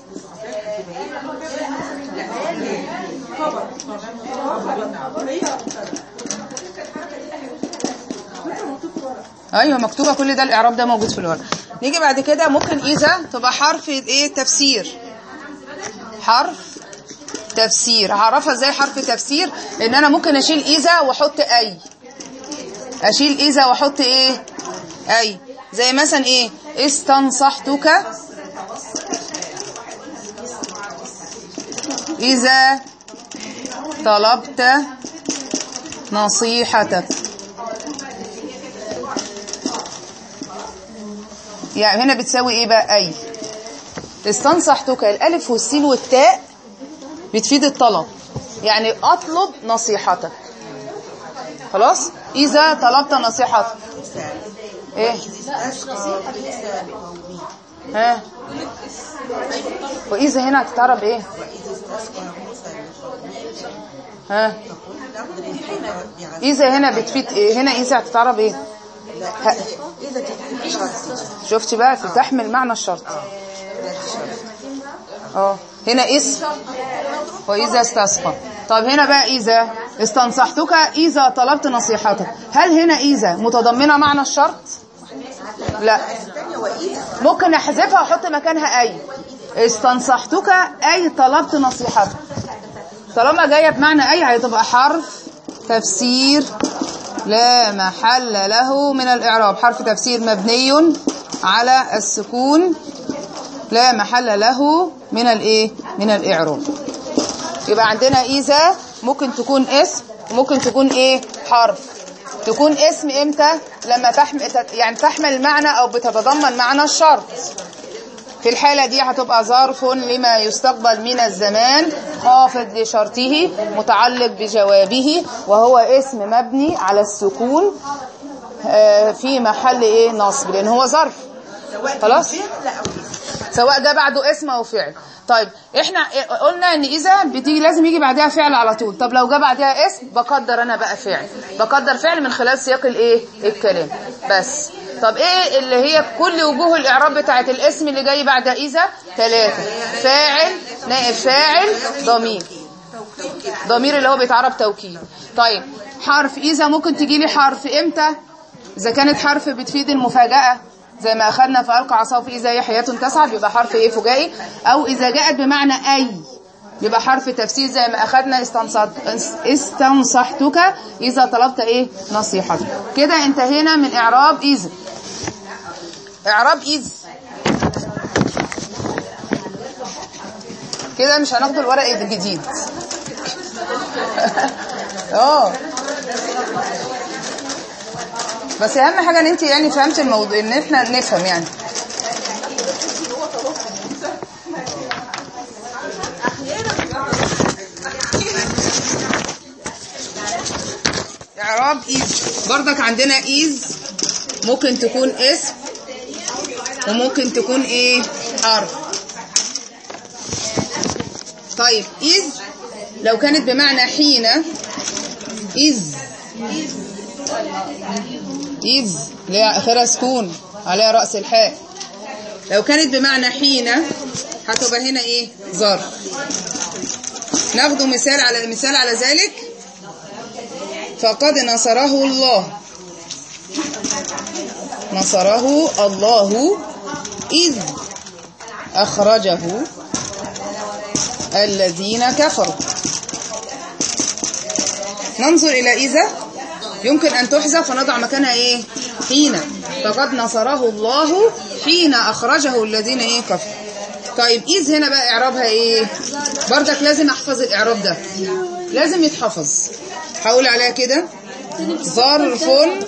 ايوه مكتوبه كل ده الاعراب ده موجود في الورق نيجي بعد كده ممكن اذا تبقى حرف ايه تفسير حرف تفسير هعرفها ازاي حرف تفسير ان انا ممكن اشيل اذا واحط اي اشيل اذا واحط ايه اي زي مثلا ايه استنصحتك اذا طلبت نصيحتك يعني هنا بتساوي ايه بقى اي استنصحتك الالف والسين والتاء بتفيد الطلب يعني اطلب نصيحتك خلاص اذا طلبت نصيحتك ايه ها واذا هنا هتتعرب ايه ها اذا هنا بتفيد ايه هنا اذا هتتعرب ايه ه- شفتي بقى تحمل معنى الشرط اه هنا اسم واذا استسقى طب هنا بقى اذا استنصحتك إذا طلبت نصيحتك هل هنا إذا متضمنة معنى الشرط لا ممكن احذفها واحط مكانها أي استنصحتك أي طلبت نصيحتك طالما جاية بمعنى أي هتبقى حرف تفسير لا محل له من الإعراب حرف تفسير مبني على السكون لا محل له من الإيه من الإعراب يبقى عندنا إذا ممكن تكون اسم وممكن تكون إيه حرف تكون اسم إمتى لما تحمل يعني تحمل معنى أو بتتضمن معنى الشرط في الحالة دي هتبقى ظرف لما يستقبل من الزمان خافض لشرطه متعلق بجوابه وهو اسم مبني على السكون آه، في محل ايه نصب لان هو ظرف خلاص سواء ده بعده اسم او فعل طيب احنا قلنا ان اذا بتيجي لازم يجي بعدها فعل على طول طب لو جه بعدها اسم بقدر انا بقى فعل بقدر فعل من خلال سياق الايه الكلام بس طب ايه اللي هي كل وجوه الاعراب بتاعت الاسم اللي جاي بعد اذا ثلاثه فاعل نائب فاعل ضمير ضمير اللي هو بيتعرب توكيد طيب حرف اذا ممكن تجي لي حرف امتى اذا كانت حرف بتفيد المفاجاه زي ما اخذنا في القى عصاه في اذا هي حياه تسعد يبقى حرف ايه فجائي او اذا جاءت بمعنى اي يبقى حرف تفسير زي ما اخذنا استنصحت استنصحتك اذا طلبت ايه نصيحتك كده انتهينا من اعراب اذا اعراب اذ كده مش هناخد الورق الجديد اه بس اهم حاجه ان انت يعني فهمت الموضوع ان احنا نفهم يعني اعراب ايز برضك عندنا ايز ممكن تكون اسم وممكن تكون ايه حرف طيب اذ لو كانت بمعنى حين اذ إذ اللي هي آخرها سكون عليها رأس الحاء لو كانت بمعنى حين هتبقى هنا إيه ظرف ناخد مثال على مثال على ذلك فقد نصره الله نصره الله إذ أخرجه الذين كفروا ننظر إلى إذا يمكن أن تحذف ونضع مكانها إيه حين فقد نصره الله حين أخرجه الذين إيه كفروا طيب إذ هنا بقى إعرابها إيه بردك لازم أحفظ الإعراب ده لازم يتحفظ هقول عليها كده ظرف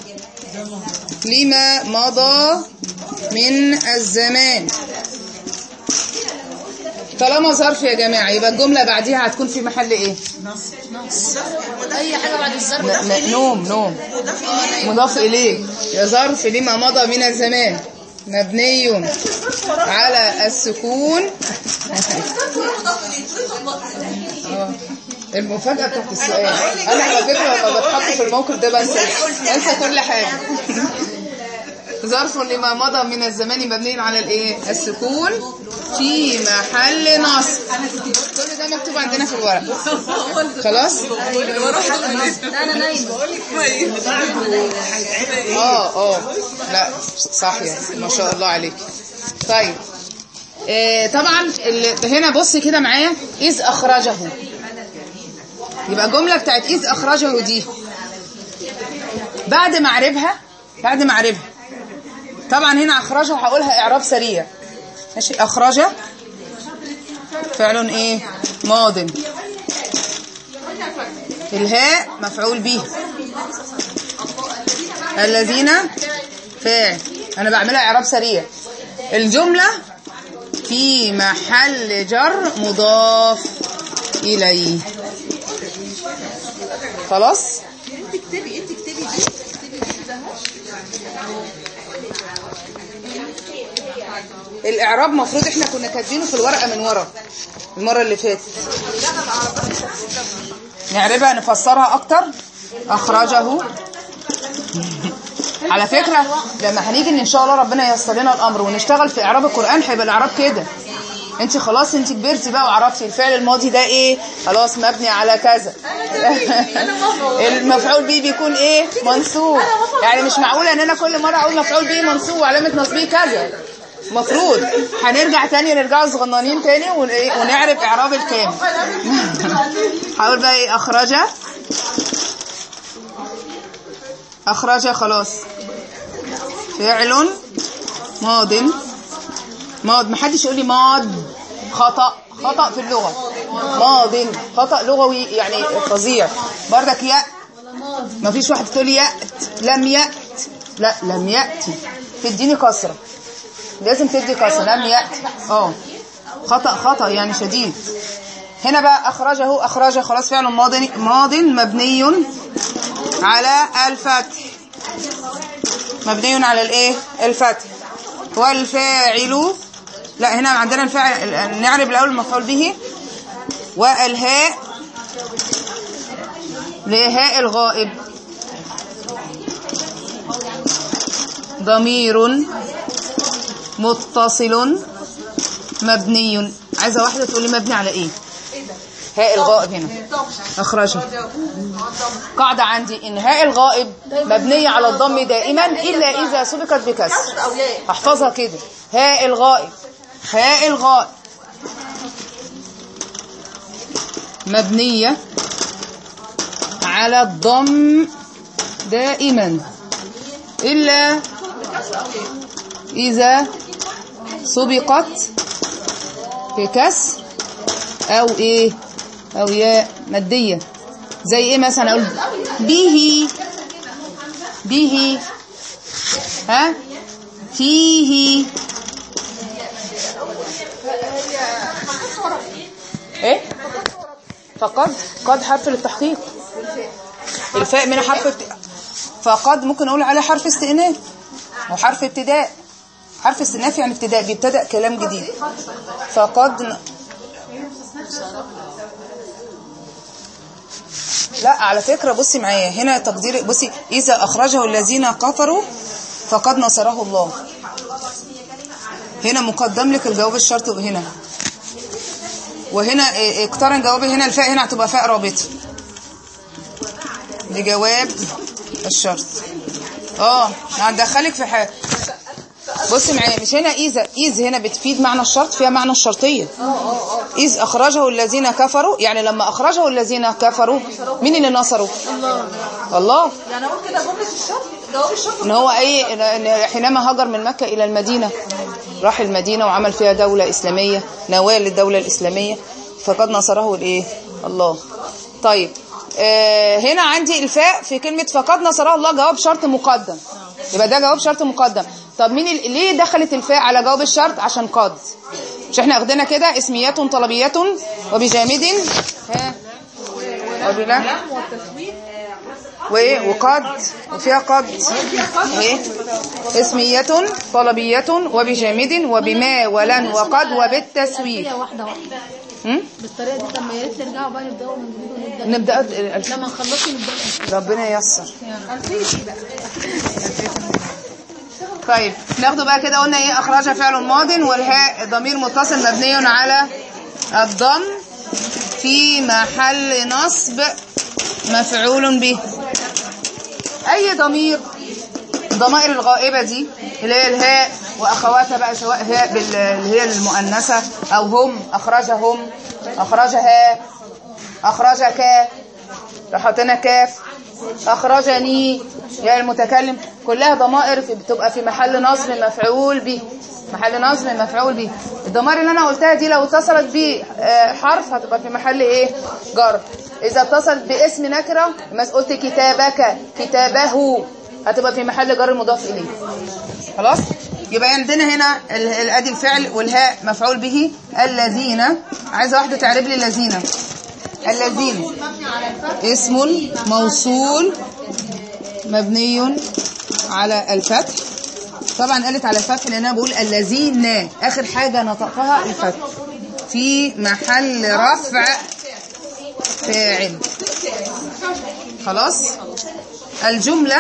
لما مضى من الزمان طالما ظرف يا جماعة يبقى الجملة بعديها هتكون في محل ايه اي حاجه بعد الظرف ن- ن- نوم نوم مضاف إليه يا ظرف لما مضى من الزمان مبني على السكون آه. المفاجأة بتاعت السؤال أنا على فكرة لما بتحط في الموقف ده بنسى بنسى كل حاجة ظرف لما مضى من الزمان مبني على الايه السكون في محل نصب كل ده مكتوب عندنا في الورق خلاص لا انا نايمه اه اه لا صح يعني ما شاء الله عليك طيب آه طبعا ال- هنا بص كده معايا إذ أخرجه يبقى الجملة بتاعت إذ أخرجه دي بعد ما أعربها بعد ما أعربها طبعا هنا أخرجه هقولها إعراب سريع ماشي أخرج فعل إيه ماض الهاء مفعول به الذين فاعل انا بعملها اعراب سريع الجمله في محل جر مضاف اليه خلاص الاعراب مفروض احنا كنا كاتبينه في الورقه من ورا المره اللي فاتت نعربها نفسرها اكتر اخرجه على فكرة لما هنيجي ان ان شاء الله ربنا ييسر لنا الامر ونشتغل في اعراب القرآن هيبقى الاعراب كده انت خلاص انت كبرتي بقى وعرفتي الفعل الماضي ده ايه خلاص مبني على كذا المفعول به بيكون ايه منصوب يعني مش معقوله ان انا كل مره اقول مفعول به منصوب وعلامه نصبه كذا مفروض هنرجع تاني نرجعوا صغننين تاني ون- إيه، ونعرف اعراب الكامل هقول بقى ايه اخرج اخرج خلاص فعل ماض ماض محدش يقول لي ماض خطأ خطأ في اللغة ماض خطأ لغوي يعني فظيع بردك يأت مفيش واحد تقول لي يأت لم يأت لا لم يأتي تديني كسرة لازم تدي كسرة لم يأتي اه خطأ خطأ يعني شديد هنا بقى أخرجه أخرج خلاص فعل ماض ماض مبني على الفتح مبني على الايه الفتح والفاعل لا هنا عندنا الفاعل نعرب الاول المفعول به والهاء لهاء الغائب ضمير متصل مبني عايزه واحده تقول لي مبني على ايه هاء الغائب هنا اخرجه قاعدة عندي إن هاء الغائب مبنية على الضم دائما إلا إذا سبقت بكسر او ياء احفظها كده هاء الغائب هاء الغائب مبنية على الضم دائما إلا إذا سبقت بكسر أو إيه أو ياء مادية زي إيه مثلا أقول به به ها فيه ايه فقد قد حرف للتحقيق الفاء من حرف الت... فقد ممكن اقول عليه حرف استئناف او حرف ابتداء حرف استئناف يعني ابتداء بيبتدأ كلام جديد فقد ن- لا على فكرة بصي معايا هنا تقدير بصي إذا أخرجه الذين كفروا فقد نصره الله هنا مقدم لك الجواب الشرط هنا وهنا إيه، اقترن جوابي هنا الفاء هنا هتبقى فاء رابطة لجواب الشرط اه هندخلك في حاجة بصي معايا مش هنا إذا إذ هنا بتفيد معنى الشرط فيها معنى الشرطية إذ أخرجه الذين كفروا يعني لما أخرجه الذين كفروا مين اللي نصروا الله الله يعني اقول كده جمله الشرط جواب الشرط ان هو ايه إن- إن حينما هاجر من مكة الى المدينة راح المدينة وعمل فيها دولة اسلامية نواة للدولة الاسلامية فقد نصره الايه الله طيب آه هنا عندي الفاء في كلمة فقد نصره الله جواب شرط مقدم يبقى ده جواب شرط مقدم طب مين ال... ليه دخلت الفاء على جواب الشرط عشان قد مش احنا اخدنا كده اسميات طلبية وبجامد ها وبلا وايه وقد وفيها قد ايه اسمية طلبية وبجامد وبما ولن وقد وبالتسويف هي واحده واحده هم؟ بالطريقه دي طب ما يا ريت ترجعوا بقى نبداوا من جديد ونبدا نبدأ لما نخلصوا نبدا ربنا ييسر طيب ناخده بقى كده قلنا ايه اخرج فعل ماض والهاء ضمير متصل مبني على الضم في محل نصب مفعول به اي ضمير الضمائر الغائبة دي اللي هي الهاء واخواتها بقى سواء هاء بال- اللي هي المؤنثة او هم اخرجهم اخرجها اخرجك لو حطينا كاف اخرجني يا المتكلم كلها ضمائر في- بتبقى في محل نصب مفعول به محل نصب مفعول به الضمائر اللي انا قلتها دي لو اتصلت بحرف هتبقى في محل ايه جر اذا اتصلت باسم نكره مثلا قلت كتابك كتابه هتبقى في محل جر مضاف اليه خلاص يبقى عندنا هنا ال- ال- ادي الفعل والهاء مفعول به الذين عايزه واحده تعرب لي الذين الذين اسم موصول مبني على الفتح طبعا قالت على الفتح لان انا بقول الذين اخر حاجه نطقها الفتح في محل رفع فاعل خلاص الجمله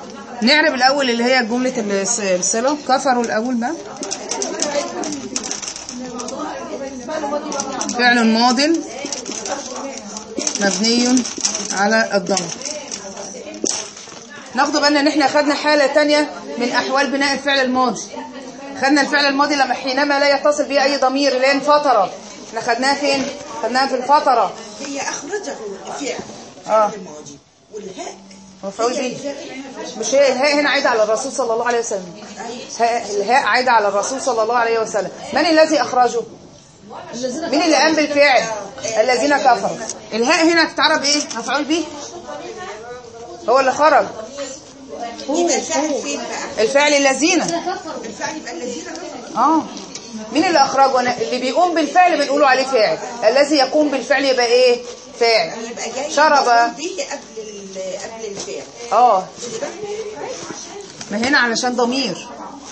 نعرب الاول اللي هي جمله الص- الصله كفروا الاول بقى فعل ماض مبني على الضم ناخد بالنا ان احنا خدنا حالة تانية من احوال بناء الفعل الماضي خدنا الفعل الماضي لما حينما لا يتصل به اي ضمير اللي هي الفترة احنا خدناها فين خدناها في الفترة هي أخرجه الفعل اه الماضي والهاء مفعول به مش هي الهاء هنا عايدة على الرسول صلى الله عليه وسلم هاء- الهاء عايدة على الرسول صلى الله عليه وسلم من الذي أخرجه مين اللي قام بالفعل الذين كفروا الهاء هنا تتعرب ايه مفعول به هو اللي خرج يبقى الفعل فين بقى؟ الفعل الذين الفعل يبقى الذين كفروا اه مين اللي اخرجه أنا اللي بيقوم بالفعل بنقوله عليه فاعل الذي يقوم بالفعل يبقى ايه فاعل يبقى جاي شرب. مفعول به قبل ال- قبل الفعل اه ما هنا علشان ضمير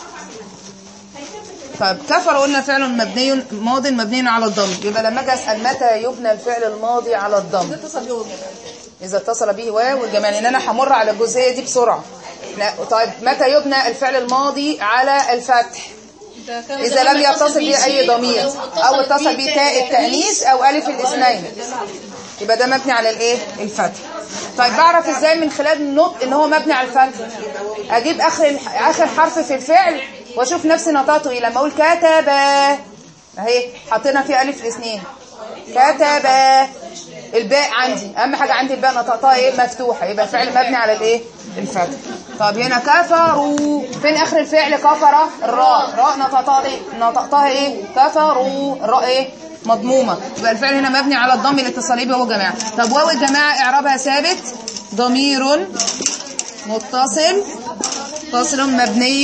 طيب كفر قلنا فعل مبني ماض مبني على الضم يبقى لما اجي اسال متى يبنى الفعل الماضي على الضم اذا اتصل به واو والجمال ان انا همر على الجزئيه دي بسرعه لا طيب متى يبنى الفعل الماضي على الفتح إذا لم يتصل به أي ضمير أو اتصل به تاء التأنيث أو ألف الاثنين يبقى ده مبني على الإيه؟ الفتح طيب بعرف إزاي من خلال النطق إن هو مبني على الفتح أجيب آخر الح- آخر حرف في الفعل وأشوف نفسي نطقته إيه لما أقول كتب أهي حطينا فيه ألف الاثنين كتب الباء عندي أهم حاجة عندي الباء نطقتها إيه مفتوحة يبقى الفعل مبني على الإيه؟ الفتح طب هنا كفروا فين اخر الفعل كفر الراء راء نطقتها ايه نطقتها ايه كفروا الراء ايه مضمومه يبقى الفعل هنا مبني على الضم الاتصالي به هو جماعه طب واو الجماعه اعرابها ثابت ضمير متصل فاصل مبني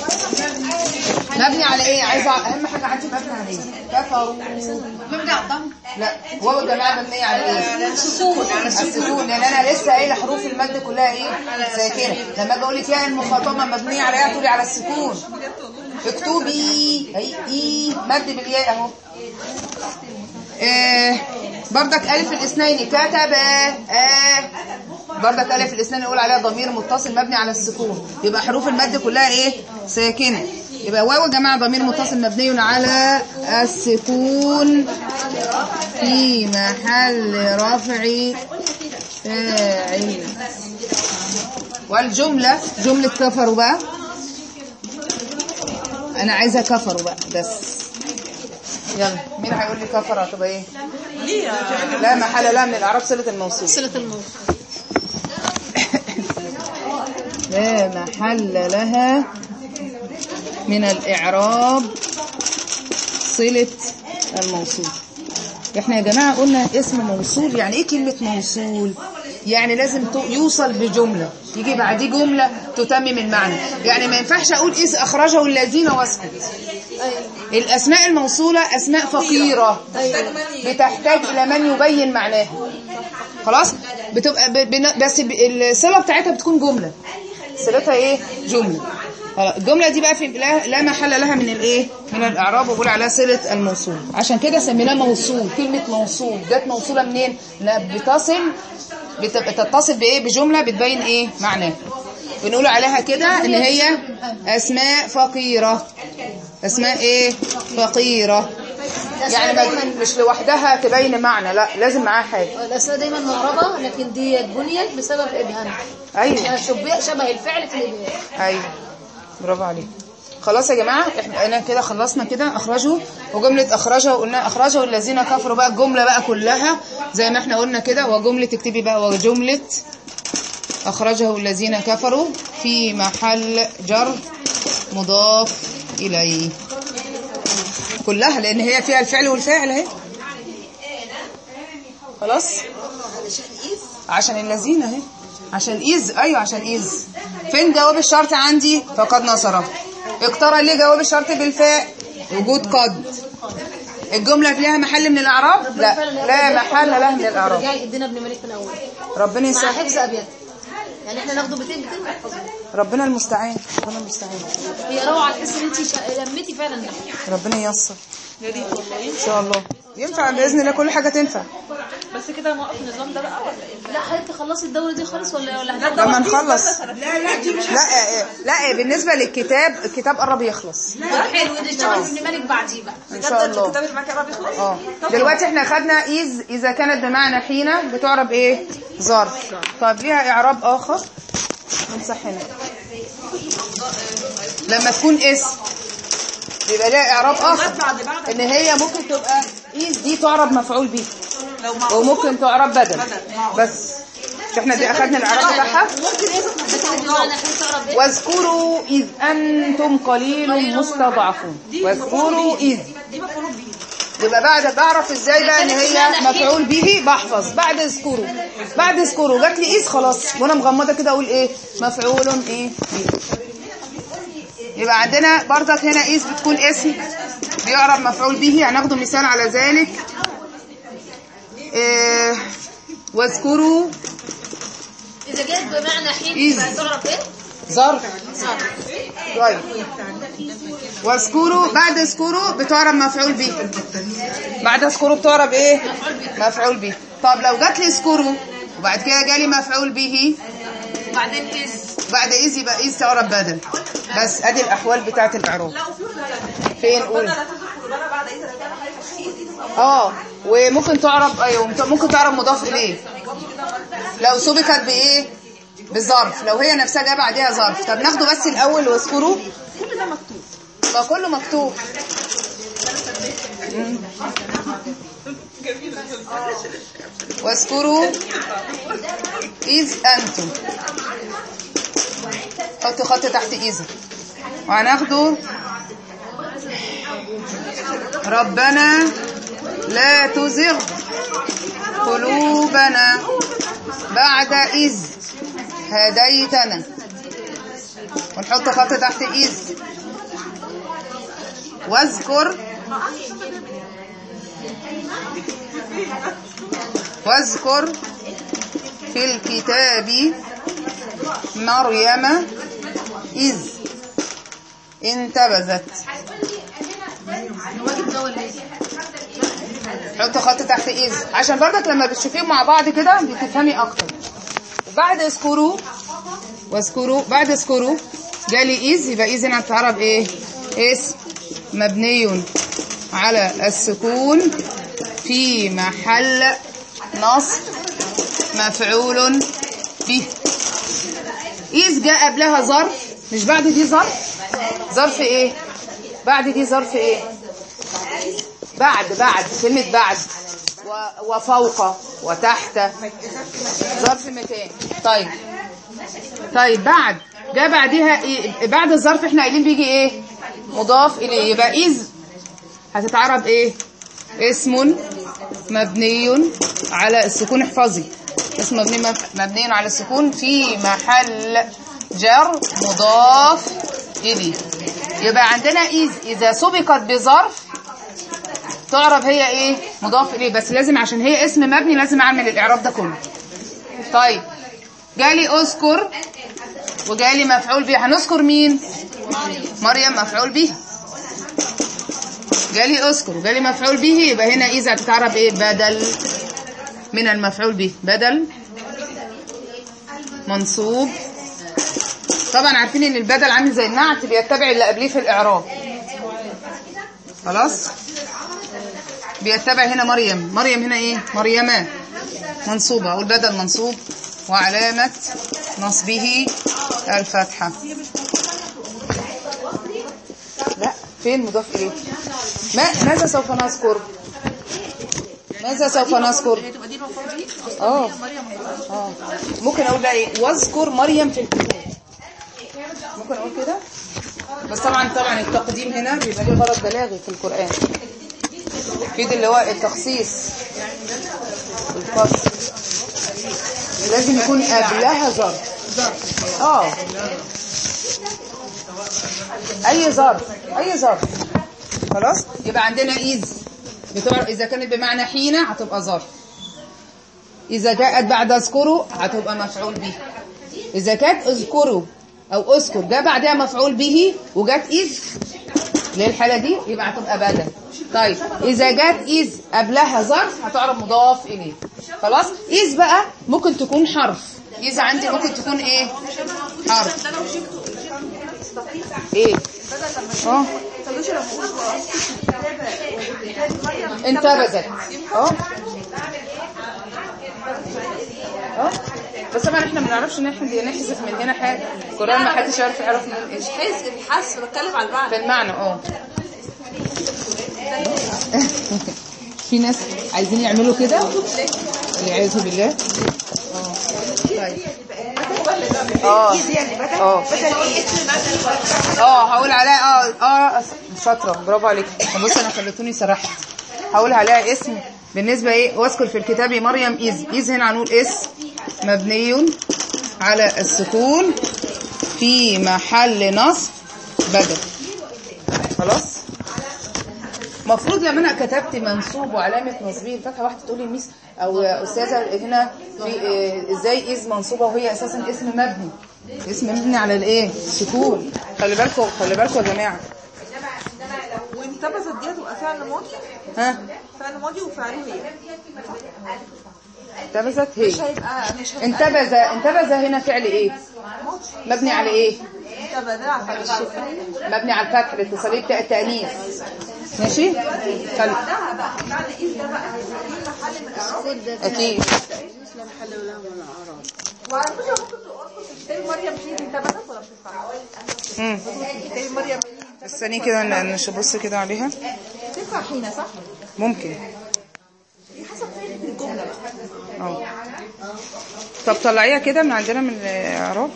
مبني على ايه عايزه اهم حاجه عندي مبني على ايه كفروا مبني على الضم لا واو الجماعه مبنيه على ايه السكون السكون لان انا لسه قايله حروف المد كلها ايه ساكنه لما اجي اقول لك يا المخاطبه مبنيه على ايه تقولي على السكون اكتبي اي اي مد بالياء اهو آه بردك الف الاثنين كتب آه بردك الف الاثنين نقول عليها ضمير متصل مبني على السكون يبقى حروف المد كلها ايه ساكنه يبقى واو يا جماعه ضمير متصل مبني على السكون في محل رفع فاعل والجملة جملة كفروا بقى أنا عايزة كفروا بقى بس يلا مين هيقول لي كفر هتبقى ايه لا محل لا من الأعراب صلة الموصول صلة الموت لا محل لها من الإعراب صلة الموصول احنا يا جماعة قلنا اسم موصول يعني ايه كلمة موصول يعني لازم تو- يوصل بجملة يجي بعديه جملة تتمم المعنى يعني ما ينفعش اقول اذ اخرجه الذين واسكت الاسماء الموصولة اسماء فقيرة بتحتاج الى من يبين معناها خلاص بتبقى ب... بن- بس ب... الصلة بتاعتها بتكون جملة صلتها ايه جملة خلاص، الجملة دي بقى في لا, لا محل لها من الايه من الاعراب وبقول عليها صلة الموصول عشان كده سميناها موصول كلمة موصول جت موصولة منين لا بتصل بت... بتتصل بايه بجملة بتبين ايه معناها بنقول عليها كده ان هي اسماء فقيرة اسماء ايه فقيرة يعني ما مش لوحدها تبين معنى لا لازم معاها حاجة الأسماء دايما معربة لكن دي بنيت بسبب إبهام ايوه يعني شبه شبه الفعل في الإبهام ايوه برافو عليك خلاص يا جماعه احنا انا كده خلصنا كده اخرجوا وجمله اخرجه قلنا اخرجه الذين كفروا بقى الجمله بقى كلها زي ما احنا قلنا كده وجمله تكتبي بقى وجمله اخرجه الذين كفروا في محل جر مضاف اليه كلها لان هي فيها الفعل والفاعل اهي خلاص عشان الذين اهي عشان إذ أيوة عشان إذ فين جواب الشرط عندي فقد نصره اقترن ليه جواب الشرط بالفاء وجود قد الجملة فيها محل من الأعراب لا لا محل لها من الأعراب رجعي ادينا ابن مالك من أول ربنا مع يسهل حفظ أبيات يعني احنا ناخده بيتين بيتين نحفظه ربنا المستعان ربنا المستعان هي روعة تحس ان انت شا- لميتي فعلا نحو ربنا ييسر ان شاء الله ينفع باذن الله كل حاجه تنفع بس كده نوقف النظام ده بقى ولا ايه؟ لا حضرتك خلصي الدورة دي خالص ولا ولا هتبدأ لما نخلص لا لا دي مش لا إيه، لا إيه، بالنسبه للكتاب الكتاب قرب يخلص طب حلو نشتغل في مالك بعديه بقى ان شاء الله الكتاب اللي معاك قرب يخلص اه دلوقتي احنا خدنا اذ اذا كانت بمعنى حين بتعرب ايه ظرف طب ليها اعراب اخر نمسح هنا لما تكون اسم بيبقى ليها اعراب اخر بعد بعد ان هي ممكن تبقى اذ دي تعرب مفعول به لو ما وممكن تعرب بدل بس مش احنا دي اخدنا الاعراب بتاعها ممكن ايه بمعنى حين تعرف ايه واذكروا اذ انتم قليل مستضعفون واذكروا اذ دي مفعول به يبقى بعد بعرف ازاي بقى ان هي مفعول به بحفظ بعد اذكروا بعد اذكروا جات لي اذ خلاص وانا مغمضه كده اقول ايه مفعول ايه به يبقى عندنا برضك هنا اذ بتكون اسم بيعرب مفعول به هناخده مثال على ذلك إيه واذكروا اذا جت بمعنى حين إذ. يبقى تعرف ايه ظرف طيب واذكروا بعد اذكروا بتعرب مفعول به بعد اذكروا بتعرب ايه مفعول به طب لو جات لي اذكروا وبعد كده جالي مفعول به وبعدين اذ بعد اذ يبقى اذ تعرب بدل بس ادي الاحوال بتاعه الاعراب فين قول لا تذكر بقى بعد اذا رجعنا حضرتك اه وممكن تعرب ايوه ممكن تعرب مضاف اليه لو سبقت بايه بالظرف لو هي نفسها جايه بعدها ظرف طب ناخده بس الاول واذكروا كل ده مكتوب ما كله مكتوب مم. واذكروا إذ أنتم حطوا خط تحت إذا وهناخده ربنا لا تزغ قلوبنا بعد إذ هديتنا ونحط خط تحت إذ واذكر واذكر في الكتاب مريم إذ انتبذت الواجب ده ولا ايه حط خط تحت إذ عشان برضك لما بتشوفيهم مع بعض كده بتفهمي أكتر بعد اذكروا واذكروا بعد اذكروا جالي إذ يبقى إذ هنا هتعرب إيه اسم مبني على السكون في محل نصب مفعول به إذ جاء قبلها ظرف مش بعد دي ظرف ظرف إيه بعد دي ظرف إيه بعد بعد كلمة بعد و- وفوق وتحت ظرف مكان طيب طيب بعد جاء بعدها إيه بعد الظرف احنا قايلين بيجي ايه مضاف اليه يبقى إذ هتتعرب ايه اسم مبني على السكون احفظي اسم مبني مبني على السكون في محل جر مضاف اليه يبقى عندنا إذ إذا سبقت بظرف تعرف هي ايه مضاف اليه بس لازم عشان هي اسم مبني لازم اعمل الاعراب ده كله طيب جالي اذكر وجالي مفعول به هنذكر مين مريم مفعول به جالي اذكر وجالي مفعول به يبقى هنا اذا هتتعرب ايه بدل من المفعول به بدل منصوب طبعا عارفين ان البدل عامل زي النعت بيتبع اللي قبليه في الاعراب خلاص بيتبع هنا مريم مريم هنا ايه مريما منصوبة والبدل منصوب وعلامة نصبه الفتحة لا فين مضاف اليه ما ماذا سوف نذكر ماذا سوف نذكر اه اه ممكن اقول بقى ايه واذكر مريم في الكتاب ممكن اقول كده بس طبعا طبعا التقديم هنا بيبقى له غرض بلاغي في القرآن في ده اللي هو التخصيص والقصر لازم يكون قبلها ظرف اه اي ظرف اي ظرف خلاص يبقى عندنا اذ بتعرف اذا كانت بمعنى حين هتبقى ظرف اذا جاءت بعد اذكروا هتبقى مفعول به اذا كانت اذكروا او اذكر جاء بعدها مفعول به وجات اذ للحاله دي يبقى هتبقى بدل طيب اذا جت اذ قبلها ظرف هتعرف مضاف اليه خلاص اذ بقى ممكن تكون حرف اذا عندي ممكن تكون ايه حرف ايه اه انتبذت اه اه بس طبعا احنا ما بنعرفش ان احنا نحذف من هنا حاجه القران ما حدش يعرف يعرف من ايش حس الحس بتكلم على البعض في المعنى اه في ناس عايزين يعملوا كده والعياذ بالله اه طيب اه اه اه هقول عليها اه اه شاطره برافو عليك بص انا خليتوني سرحت هقول عليها اسم بالنسبه ايه واذكر في الكتاب مريم اذ اذ هنا هنقول اسم مبني على السكون في محل نصب بدل خلاص المفروض لما انا كتبت منصوب وعلامه نصبه الفتحه واحده تقول لي ميس او يا استاذه هنا في إيه ازاي اذ منصوبه وهي اساسا اسم مبني اسم مبني على الايه السكون خلي بالكم خلي بالكم يا جماعه وانتبذت دي هتبقى فعل ماضي ها فعل ماضي وفعله هي انتبذت هي مش هيبقى مش هيبقى انتبذ انتبذ هنا فعل ايه مبني على ايه انتبذ على الفتح مبني على الفتح الاتصالي بتاع التانيث ماشي خلي اكيد وعلى فكره ممكن تقول في كتاب مريم فيه انتبذت ولا مش تنفع؟ امم كتاب مريم استني كده ن- نبص كده عليها تنفع حين صح؟ ممكن هي حسب فين الجمله بقى اه طب طلعيها كده من عندنا من الاعراب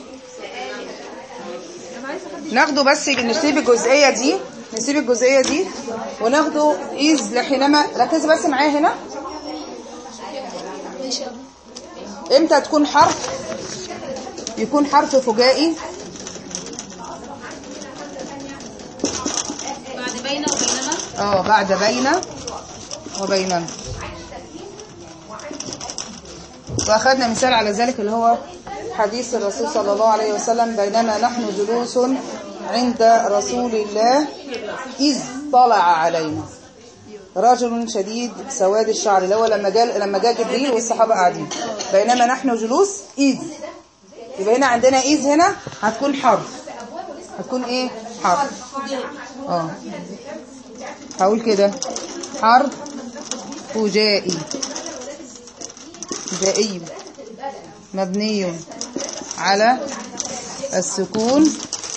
انا عايزه حد ناخده بس نسيب الجزئيه دي نسيب الجزئيه دي وناخده اذ لحينما ركزي بس معايا هنا امتى تكون حرف يكون حرف فجائي بعد بين وبينما اه بعد بين وبيننا واخذنا مثال على ذلك اللي هو حديث الرسول صلى الله عليه وسلم بينما نحن جلوس عند رسول الله إذ طلع علينا رجل شديد سواد الشعر اللي هو لما جاء لما جاء جبريل والصحابه قاعدين بينما نحن جلوس إذ يبقى هنا عندنا إذ هنا هتكون حرف هتكون ايه حرف اه هقول كده حرف فجائي فجائي مبني على السكون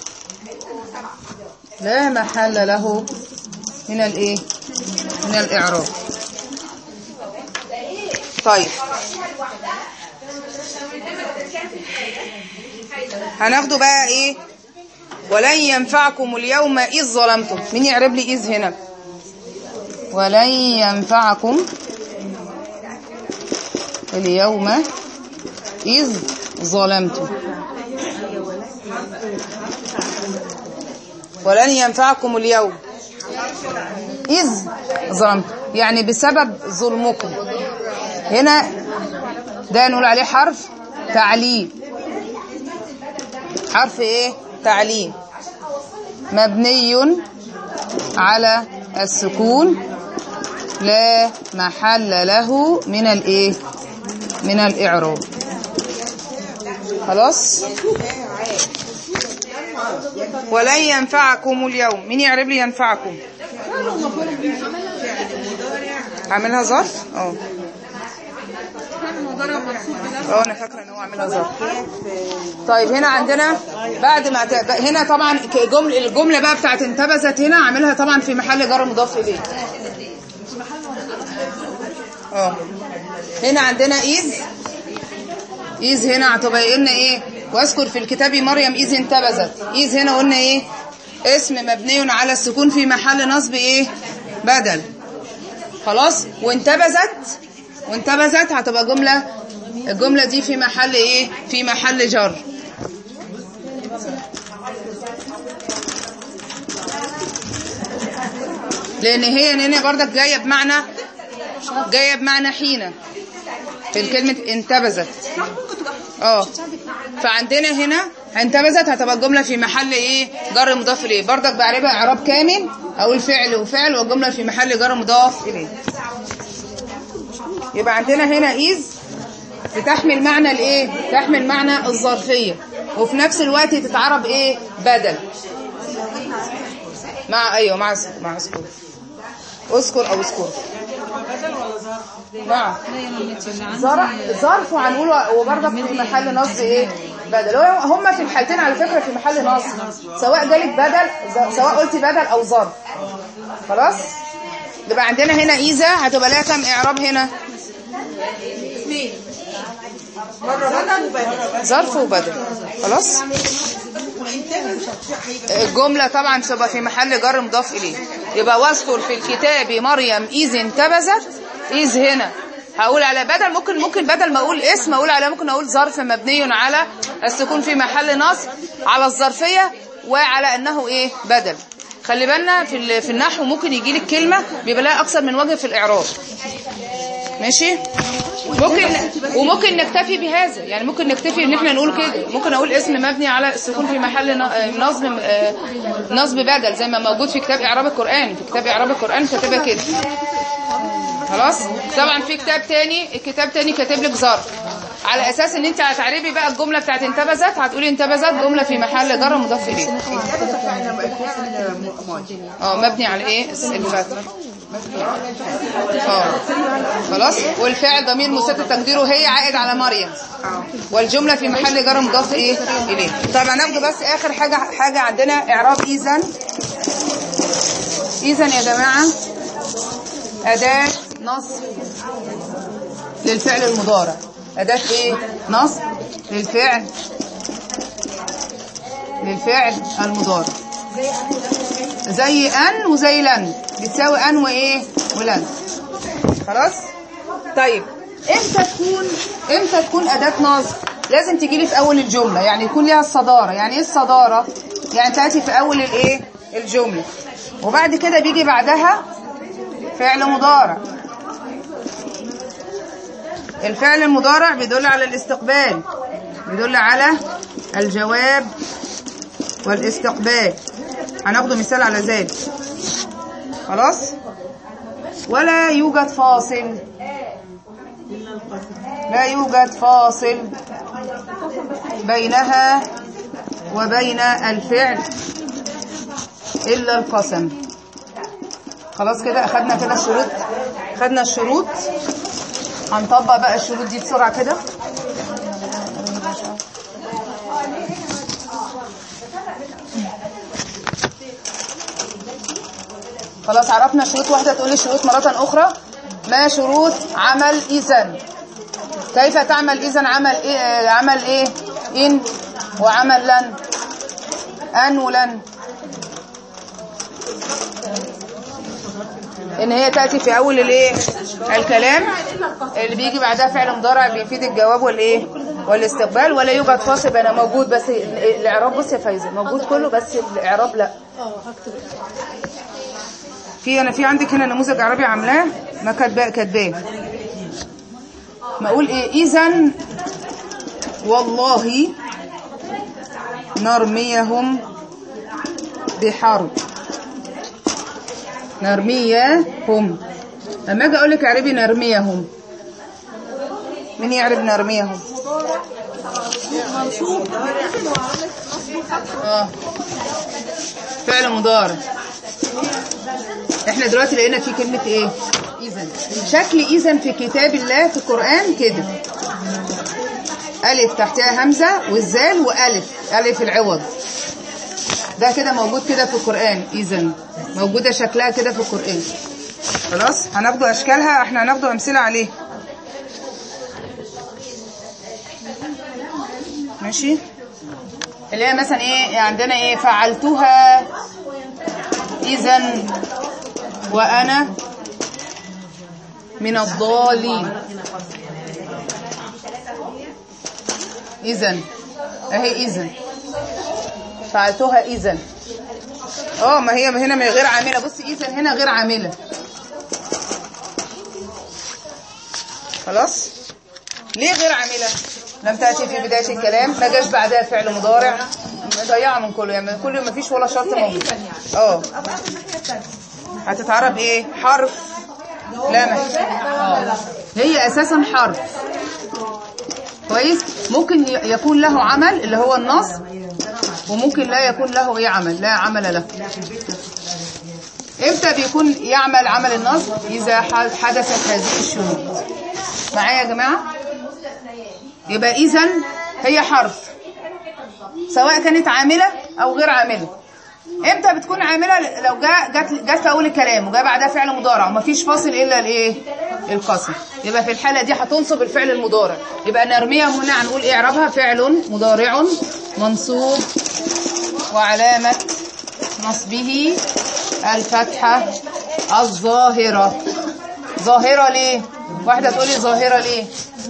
لا محل له من الايه من الاعراب طيب هناخده بقى ايه ولن ينفعكم اليوم إذ ظلمتم مين يعرب لي إذ هنا ولن ينفعكم اليوم إذ ظلمتم ولن ينفعكم اليوم إذ ظلمتم يعني بسبب ظلمكم هنا ده نقول عليه حرف تعليل حرف ايه تعليل مبني على السكون لا محل له من الايه من الاعراب خلاص ولن ينفعكم اليوم مين يعرب لي ينفعكم عاملها ظرف اه اه انا فاكره ان هو عاملها ظرف طيب هنا عندنا بعد ما ت... هنا طبعا جمل الجمله بقى بتاعت انتبذت هنا عاملها طبعا في محل جر مضاف اليه اه هنا عندنا اذ اذ هنا هتبقى لنا ايه واذكر في الكتاب مريم اذ انتبذت اذ هنا قلنا ايه اسم مبني على السكون في محل نصب ايه بدل خلاص وانتبذت وانتبذت هتبقى جمله الجمله دي في محل ايه في محل جر لان هي هنا برضك جايه بمعنى جايه بمعنى حين في الكلمه انتبذت اه فعندنا هنا انتبذت هتبقى الجملة في محل ايه جر مضاف اليه برضك بعربها اعراب كامل اقول فعل وفعل والجملة في محل جر مضاف اليه يبقى عندنا هنا إذ بتحمل معنى الايه تحمل معنى الظرفية وفي نفس الوقت تتعرب ايه بدل مع ايوه مع مع اذكر اذكر او اذكر نعم ظرف ظرف وهنقول وبرضه في محل نصب ايه بدل هو- هما في الحالتين على فكرة في محل نصب سواء جالك بدل ز- سواء قلتي بدل او ظرف خلاص يبقى عندنا هنا إذا هتبقى لها كم إعراب هنا مرة بدل وبدل ظرف وبدل خلاص الجملة طبعا تبقى في محل جر مضاف إليه يبقى واذكر في الكتاب مريم إذ انتبذت إذ هنا هقول على بدل ممكن ممكن بدل ما اقول اسم اقول على ممكن اقول ظرف مبني على السكون في محل نصب على الظرفية وعلى انه ايه بدل خلي بالنا في ال- في النحو ممكن يجي لك كلمة بيبقى لها اكثر من وجه في الاعراب ماشي ممكن وممكن نكتفي بهذا يعني ممكن نكتفي ان احنا نقول كده ممكن اقول اسم مبني على السكون في محل ن- آه، نصب آه، نصب بدل زي ما موجود في كتاب اعراب القران في كتاب اعراب القران كاتبها كده خلاص طبعا في كتاب تاني الكتاب تاني كاتب لك ظرف على اساس ان انت هتعربي بقى الجمله بتاعت انتبذت هتقولي انتبذت جمله في محل جر مضاف اليه انتبه فعلا فعلا ماضي اه مبني على ايه الفتح اه خلاص والفاعل ضمير مستتر تقديره هي عائد على مريم والجمله في محل جر مضاف ايه اليه طب هناخد بس اخر حاجه حاجه عندنا اعراب اذا اذا يا جماعه اداه نصب للفعل المضارع اداه ايه نصب للفعل للفعل المضارع زي ان وزي لن بتساوي ان وايه ولن خلاص طيب امتى تكون امتى تكون اداه نصب لازم تيجي لي في اول الجمله يعني يكون ليها الصداره يعني ايه الصداره يعني تاتي في اول الايه الجمله وبعد كده بيجي بعدها فعل مضارع الفعل المضارع بيدل على الاستقبال بيدل على الجواب والاستقبال هناخد مثال على ذلك خلاص ولا يوجد فاصل لا يوجد فاصل بينها وبين الفعل إلا القسم خلاص كده أخدنا كده الشروط خدنا الشروط هنطبق بقى الشروط دي بسرعة كده خلاص عرفنا شروط واحدة تقول لي شروط مرة أخرى ما شروط عمل إذن كيف تعمل إذن عمل إيه آه، عمل إيه إن وعمل لن أن ولن إن هي تأتي في أول الإيه الكلام اللي بيجي بعدها فعل مضارع بيفيد الجواب والإيه والاستقبال ولا يوجد فاصل بين موجود بس الإعراب بص يا فايزة موجود كله بس الإعراب لا في انا في عندك هنا نموذج عربي عاملاه ما كاتباه كاتباه ما اقول ايه اذا والله نرميهم بحرب نرميهم لما اجي اقول لك اعربي نرميهم مين يعرب نرميهم اه فعل مضارع احنا دلوقتي لقينا في كلمة ايه اذا شكل اذا في كتاب الله في القرآن كده ألف تحتها همزة والزال وألف ألف العوض ده كده موجود كده في القرآن اذا موجودة شكلها كده في القرآن خلاص هناخدوا أشكالها احنا هناخدوا أمثلة عليه ماشي اللي هي مثلا ايه عندنا ايه فعلتها إذا وأنا من الضالين إذا أهي إذا فعلتها إذا اه ما هي هنا من غير عاملة بص إذا هنا غير عاملة خلاص ليه غير عاملة لم تأتي في بداية الكلام ما جاش بعدها فعل مضارع ضيعه من كله يعني كله ما فيش ولا شرط موجود اه هتتعرف ايه حرف لا ما اه هي اساسا حرف كويس ممكن ي- يكون له عمل اللي هو النصب وممكن لا يكون له ايه عمل لا عمل له امتى بيكون يعمل عمل النصب اذا ح- حدثت هذه الشروط معايا يا جماعه يبقى اذا هي حرف سواء كانت عامله او غير عامله امتى بتكون عامله لو جاء جت جت في اول الكلام وجاء بعدها فعل مضارع ومفيش فاصل الا الايه القسم يبقى في الحاله دي هتنصب الفعل المضارع يبقى نرميها هنا هنقول ايه اعرابها فعل مضارع منصوب وعلامه نصبه الفتحه الظاهره ظاهره ليه واحده تقولي ظاهره ليه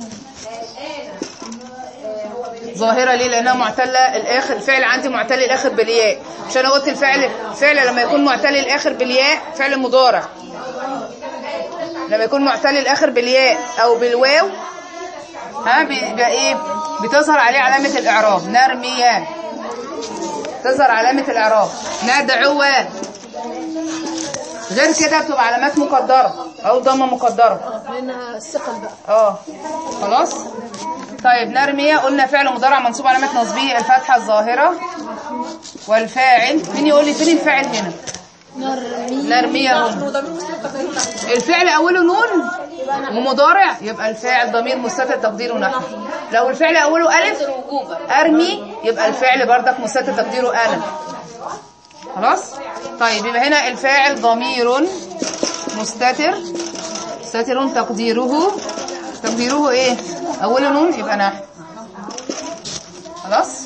ظاهرة ليه لأنها معتلة الآخر الفعل عندي معتل الآخر بالياء عشان أنا قلت الفعل الفعل لما يكون معتل الآخر بالياء فعل مضارع لما يكون معتل الآخر بالياء أو بالواو ها بيبقى إيه بتظهر عليه علامة الإعراب نرميان تظهر علامة الإعراب ندعو غير كده بتبقى علامات مقدرة أو ضمة مقدرة لانها الثقل بقى اه خلاص طيب نرمية قلنا فعل مضارع منصوب علامة نصبه الفتحة الظاهرة والفاعل مين يقول لي فين الفاعل هنا نرمية هنا الفعل أوله نون ومضارع يبقى الفاعل ضمير مستتر تقديره نحو لو الفعل أوله ألف أرمي يبقى الفعل بردك مستتر تقديره أنا خلاص طيب يبقى هنا الفاعل ضمير مستتر مستتر تقديره تقديره ايه اوله نون يبقى نحو خلاص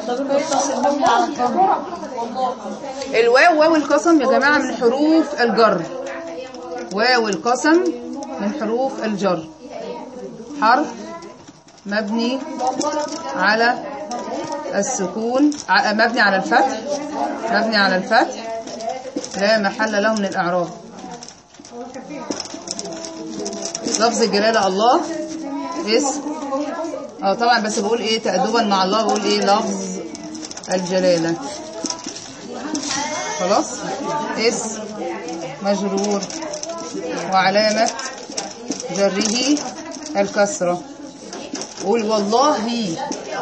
الواو واو القسم يا جماعه من حروف الجر واو القسم من حروف الجر حرف مبني على السكون ع- مبني على الفتح مبني على الفتح لا محل له من الإعراب لفظ الجلالة الله اسم اه طبعا بس بقول ايه تأدبا مع الله بقول ايه لفظ الجلالة خلاص اسم مجرور وعلامة جره الكسرة قول والله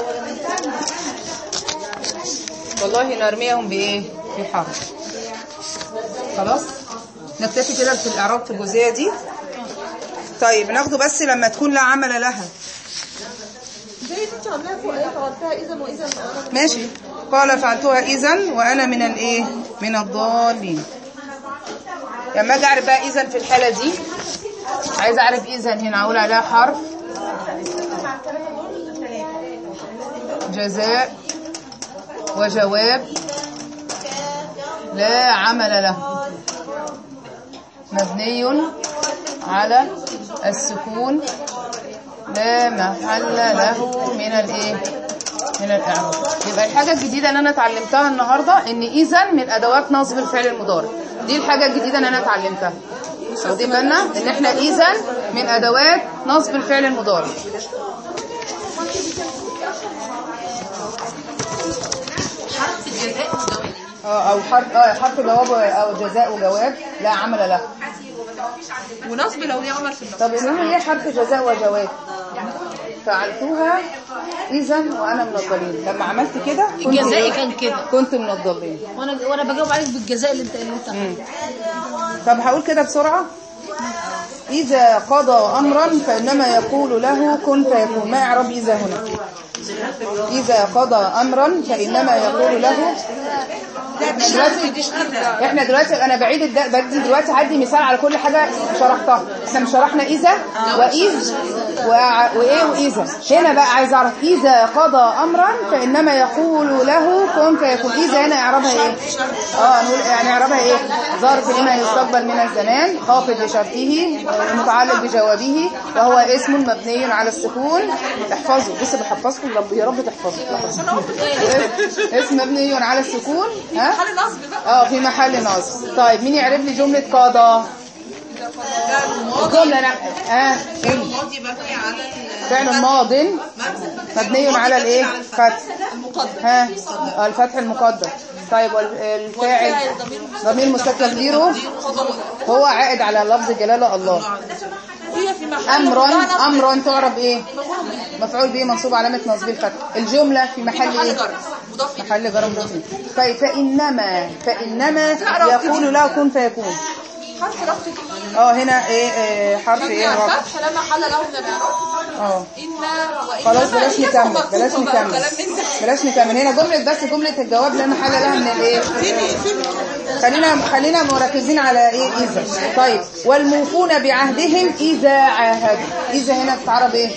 والله نرميهم بايه في حرف خلاص نكتفي كده في الاعراب في الجزئيه دي طيب ناخده بس لما تكون لا عمل لها زي دي انت عاملاها فوق ايه فعلتها اذا واذا أنا- ماشي قال فعلتها اذا وانا من الايه من الضالين لما اجي اعرف بقى اذا في الحاله دي عايزه اعرف اذا هنا اقول عليها حرف جزاء وجواب لا عمل له مبني على السكون لا محل له من الايه من الاعراب يبقى الحاجه الجديده اللي انا اتعلمتها النهارده ان اذا من ادوات نصب الفعل المضارع دي الحاجه الجديده اللي انا اتعلمتها واخدين بالنا ان احنا اذا من ادوات نصب الفعل المضارع اه او حرف اه حرف جواب او جزاء وجواب لا عمل له ونصب لو ليه عمل في النصب طب قولوا لي ايه حرف جزاء وجواب فعلتها اذا وانا من الضالين لما عملت كده كنت الجزائي إيه؟ كان كده كنت من الضالين وانا وانا بجاوب عليك بالجزاء اللي انت اللي انت طب هقول كده بسرعة إذا قضى أمرا فإنما يقول له كن فيكون ما إعراب إذا هنا إذا قضى أمرا فإنما يقول له احنا دلوقتي احنا دلوقتي انا بعيد الد... بدي دلوقتي هدي مثال على كل حاجه شرحتها احنا مش شرحنا اذا واذ وع- وايه واذا هنا بقى عايز اعرف اذا قضى امرا فانما يقول له كن فيكون اذا هنا اعرابها ايه اه نقول يعني اعرابها ايه ظرف لما يستقبل من الزمان خافض لشرطه متعلق بجوابه وهو اسم مبني على السكون احفظوا بص بحفظكم رب يا رب تحفظوا اسم مبني على السكون ها حل نصب بقى اه في محل نصب طيب مين يعرف لي جملة قضى الجملة لا اه ايه الماضي مبني على فعل ماض مبني على الايه فتح ها آه، الفتح المقدر طيب والفاعل ضمير مستتر تقديره هو عائد على لفظ جلاله الله هي في محل امرا مضارع امرا تعرب ايه مفعول به منصوب علامه نصب الفتح الجمله في محل محل ايه جر مضاف إليه. محل جر مضاف إليه. طيب فانما فانما يقول له كن فيكون حرف رفع كده. اه هنا ايه, إيه حرف مبني ايه على رفع الفتح لا محل له من الاعراب اه إنا وإنما خلاص بلاش هي نكمل مكتوبة بلاش بقى نكمل وكلام من ده. بلاش نكمل هنا جملة بس جملة الجواب لا محل لها من الايه خلينا خلينا مركزين على ايه اذا طيب والموفون بعهدهم اذا عاهدوا اذا هنا بتعرب ايه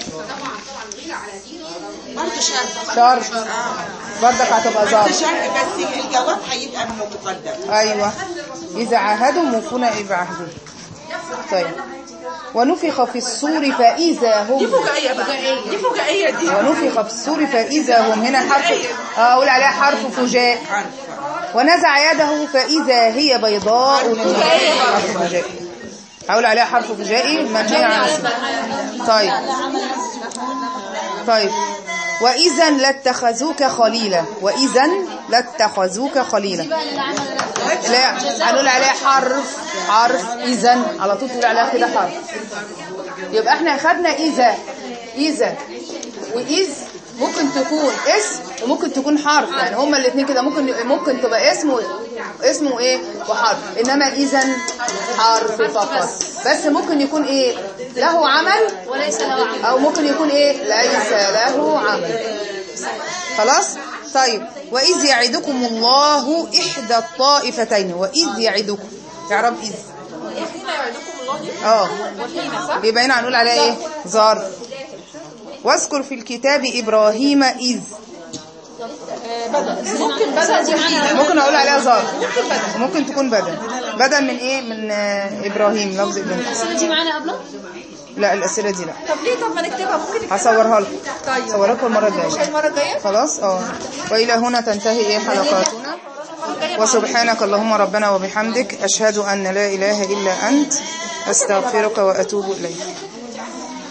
برضه شرط شرط برضك هتبقى ظرف شرط بس الجواب هيبقى مقدم ايوه اذا عاهدوا موفون إيه بعهدهم طيب ونفخ في الصور فاذا هم دي فجائية بقى دي فجائية دي ونفخ في الصور فإذا هم هنا حرف آه، أقول عليها حرف فجاء ونزع يده فإذا هي بيضاء للناظرين حرف فجاء هقول عليها حرف فجائي مبني على الاسم. طيب طيب وإذا لاتخذوك خليلا وإذا لاتخذوك خليلا لا هنقول عليها حرف حرف إذا على طول تقول عليها كده حرف يبقى احنا خدنا إذا إذا وإذ ممكن تكون اسم وممكن تكون حرف يعني هما الاثنين كده ممكن ممكن تبقى اسم و- اسمه ايه وحرف انما اذا حرف فقط بس ممكن يكون ايه له عمل وليس له عمل او ممكن يكون ايه ليس له عمل خلاص طيب واذ يعدكم الله احدى الطائفتين واذ يعدكم تعرف اذ حين يعدكم الله اه وحين صح بيبقى هنا هنقول عليها ايه ظرف واذكر في الكتاب ابراهيم اذ ممكن بدل دي حين ممكن اقول عليها ظرف ممكن تكون بدل بدل من ايه من آه، ابراهيم لفظ ابراهيم الأسئلة دي معانا قبله لا الاسئله دي لا طب ليه طب ما نكتبها ممكن نكتبها هصورها لكم طيب هصورها لكم المره مش الجايه المرة الجاية خلاص اه والى هنا تنتهي ايه حلقاتنا وسبحانك اللهم ربنا وبحمدك اشهد ان لا اله الا انت استغفرك واتوب اليك